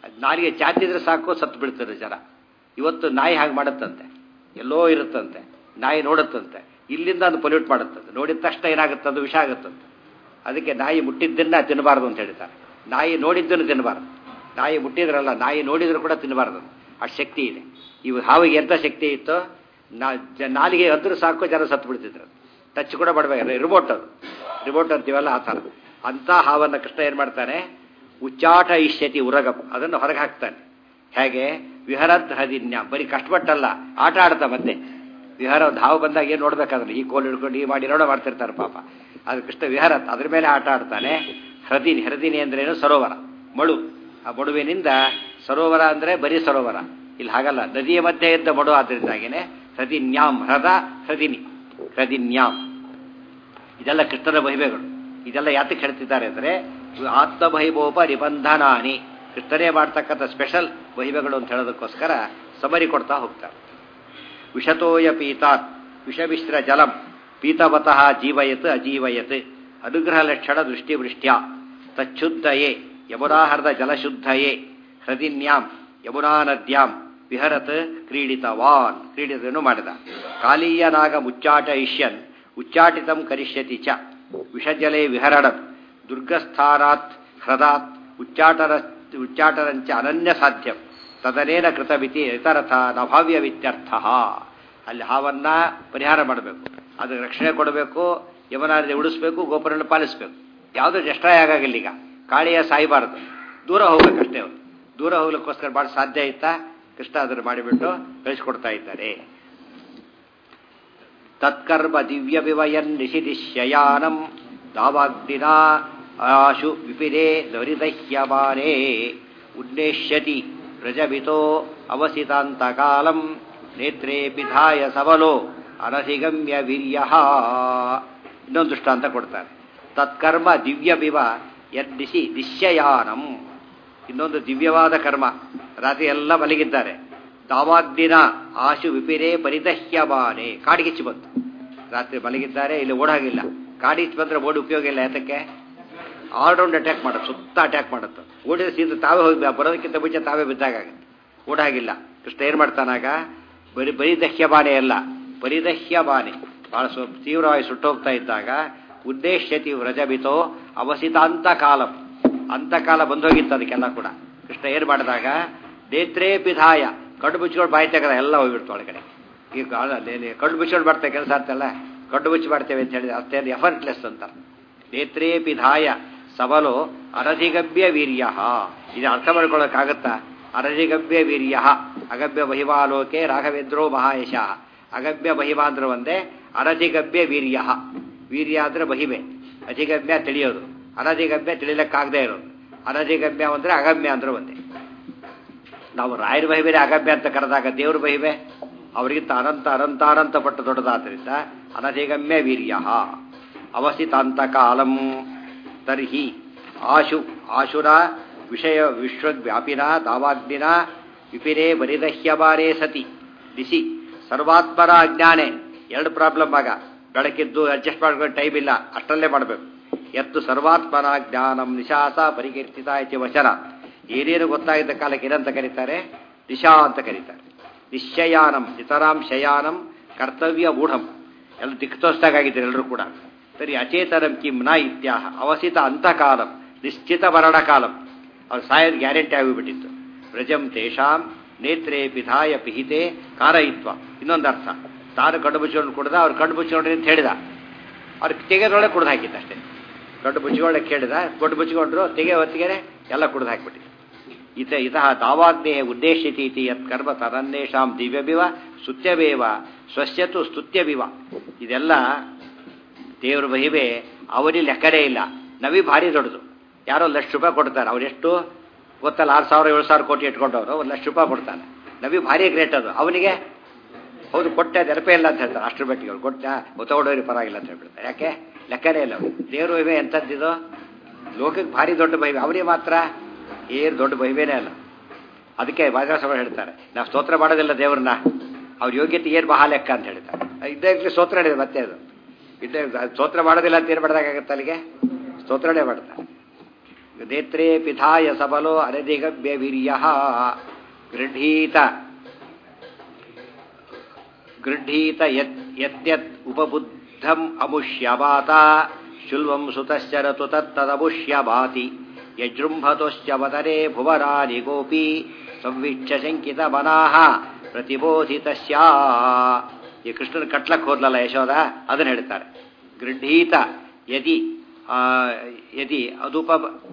ಅದ್ ನಾಲಿಗೆ ಚಾಚಿದ್ರೆ ಸಾಕು ಸತ್ತು ಬಿಡ್ತಾರೆ ಜನ ಇವತ್ತು ನಾಯಿ ಹಾಗೆ ಮಾಡುತ್ತಂತೆ ಎಲ್ಲೋ ಇರುತ್ತಂತೆ ನಾಯಿ ನೋಡುತ್ತಂತೆ ಇಲ್ಲಿಂದ ಅದು ಪೊಲ್ಯೂಟ್ ಮಾಡುತ್ತಂತೆ ನೋಡಿದ ತಕ್ಷಣ ಏನಾಗುತ್ತೆ ಅದು ವಿಷ ಆಗುತ್ತಂತೆ ಅದಕ್ಕೆ ನಾಯಿ ಮುಟ್ಟಿದ್ದನ್ನ ತಿನ್ನಬಾರ್ದು ಅಂತ ಹೇಳ್ತಾರೆ ನಾಯಿ ನೋಡಿದ್ದನ್ನು ತಿನ್ನಬಾರ್ದು ನಾಯಿ ಮುಟ್ಟಿದ್ರಲ್ಲ ನಾಯಿ ನೋಡಿದ್ರು ಕೂಡ ತಿನ್ನಬಾರ್ದು ಅಷ್ಟು ಶಕ್ತಿ ಇದೆ ಇವು ಹಾವಿಗೆ ಎಂಥ ಶಕ್ತಿ ಇತ್ತು ನಾ ಜ- ನಾಲಿಗೆ ಅದ್ರ ಸಾಕು ಜನ ಸತ್ತು ಬಿಡ್ತಿದ್ರು ಟಚ್ ಕೂಡ ಮಾಡಬೇಕು ರಿಮೋಟ್ ಅದು ರಿಮೋಟ್ ಅಂತೀವಲ್ಲ ಆ ಥರ ಅಂಥ ಹಾವನ್ನು ಕೃಷ್ಣ ಏನು ಮಾಡ್ತಾನೆ ಉಚ್ಚಾಟ ಇಷ್ಯತಿ ಉರಗಂ ಅದನ್ನು ಹೊರಗೆ ಹಾಕ್ತಾನೆ ಹೇಗೆ ವಿಹರತ್ ಹದಿನ್ಯ ಬರೀ ಕಷ್ಟಪಟ್ಟಲ್ಲ ಆಟ ಆಡ್ತಾ ಮತ್ತೆ ವಿಹಾರ ಒಂದು ಹಾವು ಬಂದಾಗ ಏನು ನೋಡ್ಬೇಕಾದ್ರೆ ಈ ಕೋಲ್ ಹಿಡ್ಕೊಂಡು ಈ ಮಾಡಿ ನೋಡೋ ಮಾಡ್ತಿರ್ತಾರೆ ಪಾಪ ಅದು ಕೃಷ್ಣ ವಿಹಾರತ್ ಅದ್ರ ಮೇಲೆ ಆಟ ಆಡ್ತಾನೆ ಹೃದಿನಿ ಹೃದಿನಿ ಅಂದ್ರೇನು ಸರೋವರ ಮಳು ಆ ಮಡುವಿನಿಂದ ಸರೋವರ ಅಂದರೆ ಬರೀ ಸರೋವರ ಇಲ್ಲಿ ಹಾಗಲ್ಲ ನದಿಯ ಮಧ್ಯೆ ಇದ್ದ ಮಡು ಆದ್ದರಿಂದಾಗೇನೆ ಹೃದಿನ್ಯಾಮ್ ಹೃದ ಹೃದಿನಿ ಹೃದಿನ್ಯಾಮ್ ಇದೆಲ್ಲ ಕೃಷ್ಣನ ಮಹಿಮೆಗಳು ಇದೆಲ್ಲ ಯಾತಕ್ಕೆ ಹೇಳ್ತಿದ್ದಾರೆ ಅಂದರೆ ಆತ್ಮಭೈಭೋಪ ನಿಬಂಧನಾನಿ ಕೃಷ್ಣನೇ ಮಾಡ್ತಕ್ಕಂಥ ಸ್ಪೆಷಲ್ ಮಹಿಮೆಗಳು ಅಂತ ಹೇಳೋದಕ್ಕೋಸ್ಕರ ಸಮರಿ ಕೊಡ್ತಾ ಹೋಗ್ತಾರೆ ವಿಷತೋಯ ಪೀತಾತ್ ವಿಷಮಿಶ್ರ ಜಲಂ ಪೀತವತಃ ಜೀವಯತ್ ಅಜೀವಯತ್ ಅನುಗ್ರಹ ಲಕ್ಷಣ ದೃಷ್ಟಿವೃಷ್ಟ್ಯ ತಚ್ಚುದ್ಧಯೇ ಯಮುನಾಹರದ ಜಲಶುದ್ಧಯೇ ಹೃದಿನ್ಯಾಂ ಯಮುನಾ ನದ್ಯಾಂ ವಿಹರತ್ ಕ್ರೀಡಿತವಾನ್ ಕ್ರೀಡಿತನು ಮಾಡಿದ ಕಾಲೀಯನಾಗ ಮುಚ್ಚಾಟ ಇಷ್ಯನ್ ಉಚ್ಚಾಟಿತಂ ಕರಿಷ್ಯತಿ ಚ ವಿಷಜಲೆ ವಿಹರಣಂ ದುರ್ಗಸ್ಥಾನಾತ್ ಹೃದಾತ್ ಉಚ್ಚಾಟರ ಉಚ್ಚಾಟರಂಚ ಅನನ್ಯ ಸಾಧ್ಯಂ ತದನೇನ ಕೃತವಿತಿ ಇತರಥ ನಭಾವ್ಯವಿತ್ಯರ್ಥ ಅಲ್ಲಿ ಹಾವನ್ನ ಪರಿಹಾರ ಮಾಡಬೇಕು ಅದು ರಕ್ಷಣೆ ಕೊಡಬೇಕು ಯಮನಾರದಿ ಉಳಿಸ್ಬೇಕು ಗೋಪುರನ ಪಾಲಿಸಬೇಕು ಯಾವುದೂ ಜಸ್ಟ್ರಾಯ ಆಗಾಗಿಲ್ಲ ಈಗ ಕಾಳಿಯ ಸಾಯಬಾರದು ದೂರ ಹೋಗ್ಬೇಕಷ್ಟೇ ಅವನು ದೂರ ಹೋಗ್ಲಿಕ್ಕೋಸ್ಕರ ಭಾಳ ಸಾಧ್ಯ ಇತ್ತಾ ಕೃಷ್ಣ ಅದನ್ನು ಮಾಡಿಬಿಟ್ಟು ಕಳಿಸ್ಕೊಡ್ತಾ ಇದ್ದಾರೆ ತತ್ಕರ್ಮ ದಿವ್ಯ ವಿವಯನ್ ನಿಶಿದಿಶ್ಯಯಾನಂ ದಾವಾಗ್ನಿನ ಆಶು ವಿಪಿರೇ ದರಿದಹ್ಯಮಾನೇ ಉನ್ನೇಷ್ಯತಿ ವ್ರಜಮಿತೋ ಅವಸಿತಾಂತಕಾಲಂ ನೇತ್ರೇ ಪಿಧಾಯ ಸಬಲೋ ಅನಧಿಗಮ್ಯ ವೀರ್ಯ ಇನ್ನೊಂದು ದೃಷ್ಟಾಂತ ಕೊಡ್ತಾರೆ ತತ್ಕರ್ಮ ದಿವ್ಯ ವಿವ ಯದ್ದಿಸಿ ದಿಶ್ಯಯಾನಂ ಇನ್ನೊಂದು ದಿವ್ಯವಾದ ಕರ್ಮ ರಾತ್ರಿ ಎಲ್ಲ ಮಲಗಿದ್ದಾರೆ ದಾವಾಗ್ನಿನ ಆಶು ವಿಪಿರೇ ಪರಿದಹ್ಯಮಾನೆ ಕಾಡಿಗಿಚ್ಚಿ ಬಂತು ರಾತ್ರಿ ಮಲಗಿದ್ದಾರೆ ಇಲ್ಲಿ ಓಡಾಗಿಲ್ಲ ಕಾಡಿಚ್ಚಿ ಬಂದ್ರೆ ಓಡಿ ಉಪಯೋಗ ಇಲ್ಲ ಯಾತಕ್ಕೆ ಆಲ್ರೌಂಡ್ ಅಟ್ಯಾಕ್ ಮಾಡೋದು ಸುತ್ತ ಅಟ್ಯಾಕ್ ಮಾಡುತ್ತೆ ಓಡಿದ್ರೆ ಸೀದಾ ತಾವೇ ಹೋಗಿ ಬರೋದಕ್ಕಿಂತ ಮುಂಚೆ ತಾವೇ ಬಿದ್ದಾಗುತ್ತೆ ಓಡಾಗಿಲ್ಲ ಕೃಷ್ಣ ಏನು ಮಾಡ್ತಾನಾಗ ಬರೀ ಬರಿದಹ್ಯ ಬಾನೆ ಅಲ್ಲ ಪರಿದಹ್ಯ ಬಾನೆ ಬಹಳ ಸ್ವ ತೀವ್ರವಾಗಿ ಸುಟ್ಟೋಗ್ತಾ ಇದ್ದಾಗ ಉದ್ದೇಶ್ಯತಿ ವ್ರಜಬಿತೋ ಅವಸಿತಾಂತ ಕಾಲಂ ಅಂತಕಾಲ ಬಂದೋಗಿತ್ತು ಅದಕ್ಕೆಲ್ಲ ಕೂಡ ಕೃಷ್ಣ ಏನು ಮಾಡಿದಾಗ ನೇತ್ರೇ ಪಿಧಾಯ ಕಣ್ಣು ಮುಚ್ಕೊಂಡು ಬಾಯಿ ತೆಗೆದ ಎಲ್ಲ ಹೋಗ್ಬಿಡ್ತು ಒಳಗಡೆ ಈಗ ಕಣ್ಣು ಮುಚ್ಕೊಂಡು ಮಾಡ್ತೇವೆ ಕೆಲಸ ಅಂತಲ್ಲ ಕಣ್ಣು ಮುಚ್ಚಿ ಮಾಡ್ತೇವೆ ಅಂತ ಹೇಳಿದ್ರೆ ಅಷ್ಟೇ ಎಫರ್ಟ್ಲೆಸ್ ಅಂತ ನೇತ್ರೇ ಪಿಧಾಯ ಸಬಲೋ ಅನಧಿಗಮ್ಯ ವೀರ್ಯ ಇದು ಅರ್ಥ ಮಾಡ್ಕೊಳ್ಳೋಕ್ಕಾಗತ್ತಾ ಅನಧಿಗಮ್ಯ ವೀರ್ಯ ಅಗಮ್ಯ ಮಹಿಮಾಲೋಕೆ ರಾಘವೇಂದ್ರೋ ಮಹಾಯಶ ಅಗಮ್ಯ ಮಹಿಮಾ ಅಂದ್ರೆ ಒಂದೇ ಅನಧಿಗಮ್ಯ ವೀರ್ಯ ವೀರ್ಯ ಅಂದ್ರೆ ಮಹಿಮೆ ಅಧಿಗಮ್ಯ ತಿಳಿಯೋದು ಅನಧಿಗಮ್ಯ ತಿಳಿಲಕ್ಕಾಗದೇ ಇರೋದು ಅನಧಿಗಮ್ಯ ಅಂದ್ರೆ ಅಗಮ್ಯ ಅಂದ್ರೆ ಒಂದೇ ನಾವು ರಾಯರ ಮಹಿಮೆನೇ ಅಗಮ್ಯ ಅಂತ ಕರೆದಾಗ ದೇವ್ರ ಮಹಿಮೆ ಅವರಿಗಿಂತ ಅನಂತ ಅನಂತ ಅನಂತ ಪಟ್ಟು ದೊಡ್ಡದಾದ್ದರಿಂದ ಅನಧಿಗಮ್ಯ ವೀರ್ಯ ಅವಸಿತಾಂತ ಕಾಲಂ ತರ್ಹಿ ಆಶು ಆಶುರ ವಿಷಯ ವಿಶ್ವವ್ಯಾಪಿನ ದಾವಾಗ್ನಿನ ವಿಪಿರೇ ಬರಿದಹ್ಯಬಾರೇ ಸತಿ ದಿಸಿ ಸರ್ವಾತ್ಮರ ಅಜ್ಞಾನೆ ಎರಡು ಪ್ರಾಬ್ಲಮ್ ಆಗ ಬೆಳಕಿದ್ದು ಅಡ್ಜಸ್ಟ್ ಮಾಡ್ಕೊಂಡು ಟೈಮ್ ಇಲ್ಲ ಅಷ್ಟರಲ್ಲೇ ಮಾಡಬೇಕು ಎತ್ತು ಸರ್ವಾತ್ಮನ ಜ್ಞಾನಂ ನಿಶಾಸ ಪರಿಕೀರ್ತಿತ ಇತಿ ವಚನ ಏನೇನು ಗೊತ್ತಾಗಿದ್ದ ಕಾಲಕ್ಕೆ ಏನಂತ ಕರೀತಾರೆ ದಿಶಾ ಅಂತ ಕರೀತಾರೆ ನಿಶ್ಚಯಾನಂ ಇತರಾಂ ಶಯಾನಂ ಕರ್ತವ್ಯ ಮೂಢಂ ಎಲ್ಲ ದಿಕ್ತೋಸ್ತಾಗಿದ್ದಾರೆ ಎಲ್ಲರೂ ಕೂಡ ಸರಿ ಅಚೇತನಂ ಕಿಂ ನ ಇತ್ಯಾಹ ಅವಸಿತ ಅಂತಕಾಲಂ ನಿಶ್ಚಿತ ಮರಣಕಾಲಂ ಅವ್ರು ಸಾಯೋದು ಗ್ಯಾರಂಟಿ ಆಗಿಬಿಟ್ಟಿತ್ತು ವ್ರಜಂ ತೇಷಾಂ ನೇತ್ರೇ ಪಿಧಾಯ ಪಿಹಿತೆ ಕಾರಯಿತ್ವ ಇನ್ನೊಂದು ಅರ್ಥ ತಾನು ಕಣ್ಣು ಮುಚ್ಚಿಕೊಂಡು ಕುಡ್ದ ಅವ್ರು ಕಣ್ಣು ಮುಚ್ಚಿಕೊಂಡ್ರಿ ಅಂತ ಹೇಳಿದ ಅವ್ರು ತೆಗೆದ್ರೊಳಗೆ ಕುಡ್ದು ಹಾಕಿದ್ದ ಅಷ್ಟೇ ಕಣ್ಣು ಮುಚ್ಚಿಕೊಳ್ಳೆ ಕೇಳಿದ ಕಣ್ಣು ಮುಚ್ಚಿಕೊಂಡ್ರು ತೆಗೆ ಹೊತ್ತಿಗೆ ಎಲ್ಲ ಕುಡ್ದು ಹಾಕಿಬಿಟ್ಟಿದ್ದು ಇತ ಇತಃ ದಾವಾಗ್ನೇಯ ಉದ್ದೇಶಿತಿ ಇತಿ ಯತ್ ಕರ್ಮ ತದನ್ನೇಷಾಂ ದಿವ್ಯಬಿವ ಸ್ತುತ್ಯವೇವ ಸ್ವಸ್ಯತು ಸ್ತುತ್ಯವಿವ ಇದೆಲ್ಲ ದೇವ್ರ ಮಹಿಮೆ ಅವರಲ್ಲಿ ಲೆಕ್ಕನೇ ಇಲ್ಲ ನವಿ ಭಾರಿ ದೊಡ್ಡದು ಯಾರೋ ಲಕ್ಷ ರೂಪಾಯಿ ಕೊಡ್ತಾರೆ ಅವರೆಷ್ಟು ಗೊತ್ತಲ್ಲ ಆರು ಸಾವಿರ ಏಳು ಸಾವಿರ ಕೋಟಿ ಇಟ್ಕೊಂಡವರು ಒಂದು ಲಕ್ಷ ರೂಪಾಯಿ ಕೊಡ್ತಾನೆ ನವಿ ಭಾರಿ ಗ್ರೇಟ್ ಅದು ಅವನಿಗೆ ಹೌದು ಕೊಟ್ಟೆ ನೆನಪೇ ಇಲ್ಲ ಅಂತ ಹೇಳ್ತಾರೆ ಅಷ್ಟರ ಮಟ್ಟಿಗೆ ಅವ್ರು ಕೊಟ್ಟ ತಗೊಂಡೋರಿ ಪರವಾಗಿಲ್ಲ ಅಂತ ಹೇಳ್ಬಿಡ್ತಾರೆ ಯಾಕೆ ಲೆಕ್ಕನೇ ಇಲ್ಲ ಅವ್ರು ದೇವ್ರ ಮಹಿಮೆ ಎಂಥದ್ದಿದು ಲೋಕಕ್ಕೆ ಭಾರಿ ದೊಡ್ಡ ಮಹಿಮೆ ಅವರಿಗೆ ಮಾತ್ರ ಏನು ದೊಡ್ಡ ಮಹಿಮೆನೇ ಅಲ್ಲ ಅದಕ್ಕೆ ಬಾಜಾಸವರು ಹೇಳ್ತಾರೆ ನಾವು ಸ್ತೋತ್ರ ಮಾಡೋದಿಲ್ಲ ದೇವ್ರನ್ನ ಅವ್ರ ಯೋಗ್ಯತೆ ಏನು ಮಹಾ ಲೆಕ್ಕ ಅಂತ ಹೇಳ್ತಾರೆ ಇದ್ದಾಗಲೇ ಸ್ತೋತ್ರ ಹೇಳಿದೆ ಮತ್ತೆ ಅದು ಇದ್ದೇ ಸ್ತೋತ್ರ ಮಾಡೋದಿಲ್ಲ ಅಂತ ಏನು ಮಾಡಿದಾಗತ್ತೆ ಅಲ್ಲಿಗೆ ಸ್ತೋತ್ರನೇ ಮಾಡ್ತಾರೆ ನೇತ್ರೇ ಪಿಧಾಯ ಸಬಲೋ ಅನಧಿಗಮ್ಯ ವೀರ್ಯ ಗೃಢೀತ ಗೃಢೀತ ಯತ್ ಯತ್ಯತ್ ಉಪಬುದ್ಧಂ ಅಮುಷ್ಯವಾತ ಶುಲ್ವಂ ಸುತಶ್ಚರತು ತತ್ತದಮುಷ್ಯವಾತಿ ಯಜೃಂಭತೋಶ್ಚ ವದನೆ ಭುವರಾನಿ ಗೋಪಿ ಸಂವಿಚ್ಛ ಶಂಕಿತ ಮನಾಹ ಪ್ರತಿಬೋಧಿತಸ್ಯ ಈ ಕೃಷ್ಣನ ಕಟ್ಲಕ್ಕೆ ಹೋದ್ಲಲ್ಲ ಯಶೋದ ಅದನ್ನ ಹೇಳ್ತಾರೆ ಗೃಢೀತ ಯದಿ ಆ, ಯದಿ ಅದುಪ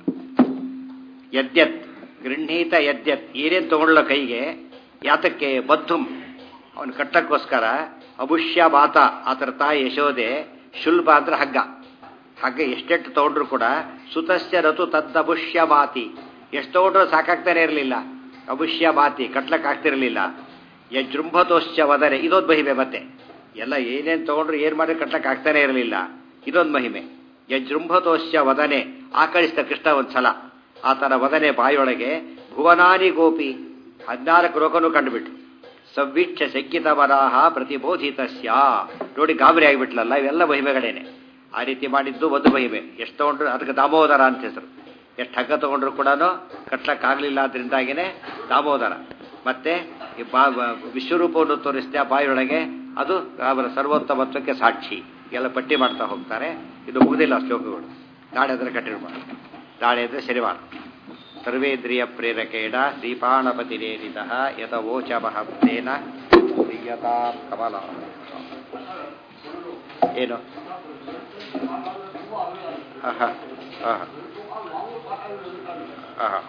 ಯದ್ಯತ್ ಗೃಹೀತ ಯದ್ಯತ್ ಏನೇನು ತಗೊಳ್ಳ ಕೈಗೆ ಯಾತಕ್ಕೆ ಬದ್ಧುಂ ಅವನು ಕಟ್ಟಕ್ಕೋಸ್ಕರ ಅಬುಷ್ಯ ಬಾತ ಆತರ ತಾಯಿ ಯಶೋದೆ ಶುಲ್ಬ ಅಂದ್ರೆ ಹಗ್ಗ ಹಗ್ಗ ಎಷ್ಟೆಷ್ಟು ತಗೊಂಡ್ರು ಕೂಡ ಸುತಸ್ಯ ರತು ತದ್ದಬುಷ್ಯ ಬಾತಿ ಎಷ್ಟು ತಗೊಂಡ್ರು ಸಾಕಾಗ್ತಾನೆ ಇರಲಿಲ್ಲ ಅಬುಷ್ಯ ಬಾತಿ ಕಟ್ಲಕ್ ಆಗ್ತಿರಲಿಲ್ಲ ಯಜೃಂಭತೋಶ್ಚ ವದರೆ ಇದೊಂದು ಮಹಿಮೆ ಮತ್ತೆ ಎಲ್ಲ ಏನೇನು ತಗೊಂಡ್ರು ಏನ್ ಮಾಡಿ ಕಟ್ಲಕ್ ಆಗ್ತಾನೆ ಇರಲಿಲ್ಲ ಇದೊಂದು ಮಹಿಮೆ ಯಜೃಂಭತೋಶ್ಚ ವದನೆ ಆಕಳಿಸಿದ ಕೃಷ್ಣ ಒಂದು ಸಲ ಆತನ ವದನೆ ಬಾಯೊಳಗೆ ಭುವನಾನಿ ಗೋಪಿ ಹದಿನಾಲ್ಕು ರೋಗನೂ ಕಂಡುಬಿಟ್ರು ಸವ್ವೀಕ್ಷ ಶಂಕಿತ ವರಾಹ ಪ್ರತಿಬೋಧಿತಸ್ಯ ನೋಡಿ ಗಾಬರಿ ಆಗಿಬಿಟ್ಲಲ್ಲ ಇವೆಲ್ಲ ಮಹಿಮೆಗಳೇನೆ ಆ ರೀತಿ ಮಾಡಿದ್ದು ಒಂದು ಮಹಿಮೆ ಎಷ್ಟು ತಗೊಂಡ್ರು ಅದಕ್ಕೆ ದಾಮೋದರ ಅಂತ ಹೆಸರು ಎಷ್ಟು ಹಗ್ಗ ತಗೊಂಡ್ರು ಕೂಡ ಕಟ್ಲಕ್ಕಾಗಲಿಲ್ಲ ಅದರಿಂದಾಗಿನೇ ದಾಮೋದರ ಮತ್ತೆ ಈ ಬಾ ಬಾ- ವಿಶ್ವರೂಪವನ್ನು ತೋರಿಸಿದ ಆ ಬಾಯಿಯೊಳಗೆ ಅದು ಅವರ ಸರ್ವೋತ್ತಮತ್ವಕ್ಕೆ ಸಾಕ್ಷಿ ಎಲ್ಲ ಪಟ್ಟಿ ಮಾಡ್ತಾ ಹೋಗ್ತಾರೆ ಇದು ಮುಗಿದಿಲ್ಲ ಶ್ಲೋಕಗಳು ನಾಳೆ ಅದರ ಕಂಟಿನ್ಯೂ ಮಾಡಿ ನಾಳೆ ಅಂದರೆ ಶನಿವಾರ ಸರ್ವೇಂದ್ರಿಯ ಪ್ರೇರಕೇಣ ದೀಪಾಣಪತಿರೇರಿತ ಯತ ವೋಚ ಮಹತ್ತೇನ ಪ್ರಿಯತಾ ಕಮಲ ಏನು ಆಹಾ ಆಹಾ ಆಹಾ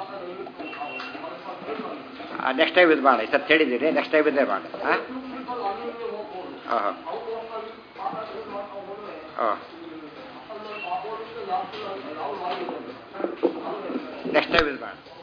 ನೆಕ್ಸ್ಟ್ ಟೈಮ್ ಇದು ಮಾಡಿ ಸತ್ ಹೇಳಿದ್ದೀನಿ ನೆಕ್ಸ್ಟ್ ಟೈಮ್ ಇದೇ ಮಾಡಿ ಹಾಂ ಹಾಂ ಹಾಂ ನೆಕ್ಸ್ಟ್ ಟೈಮ್ ಇದು ಮಾಡಿ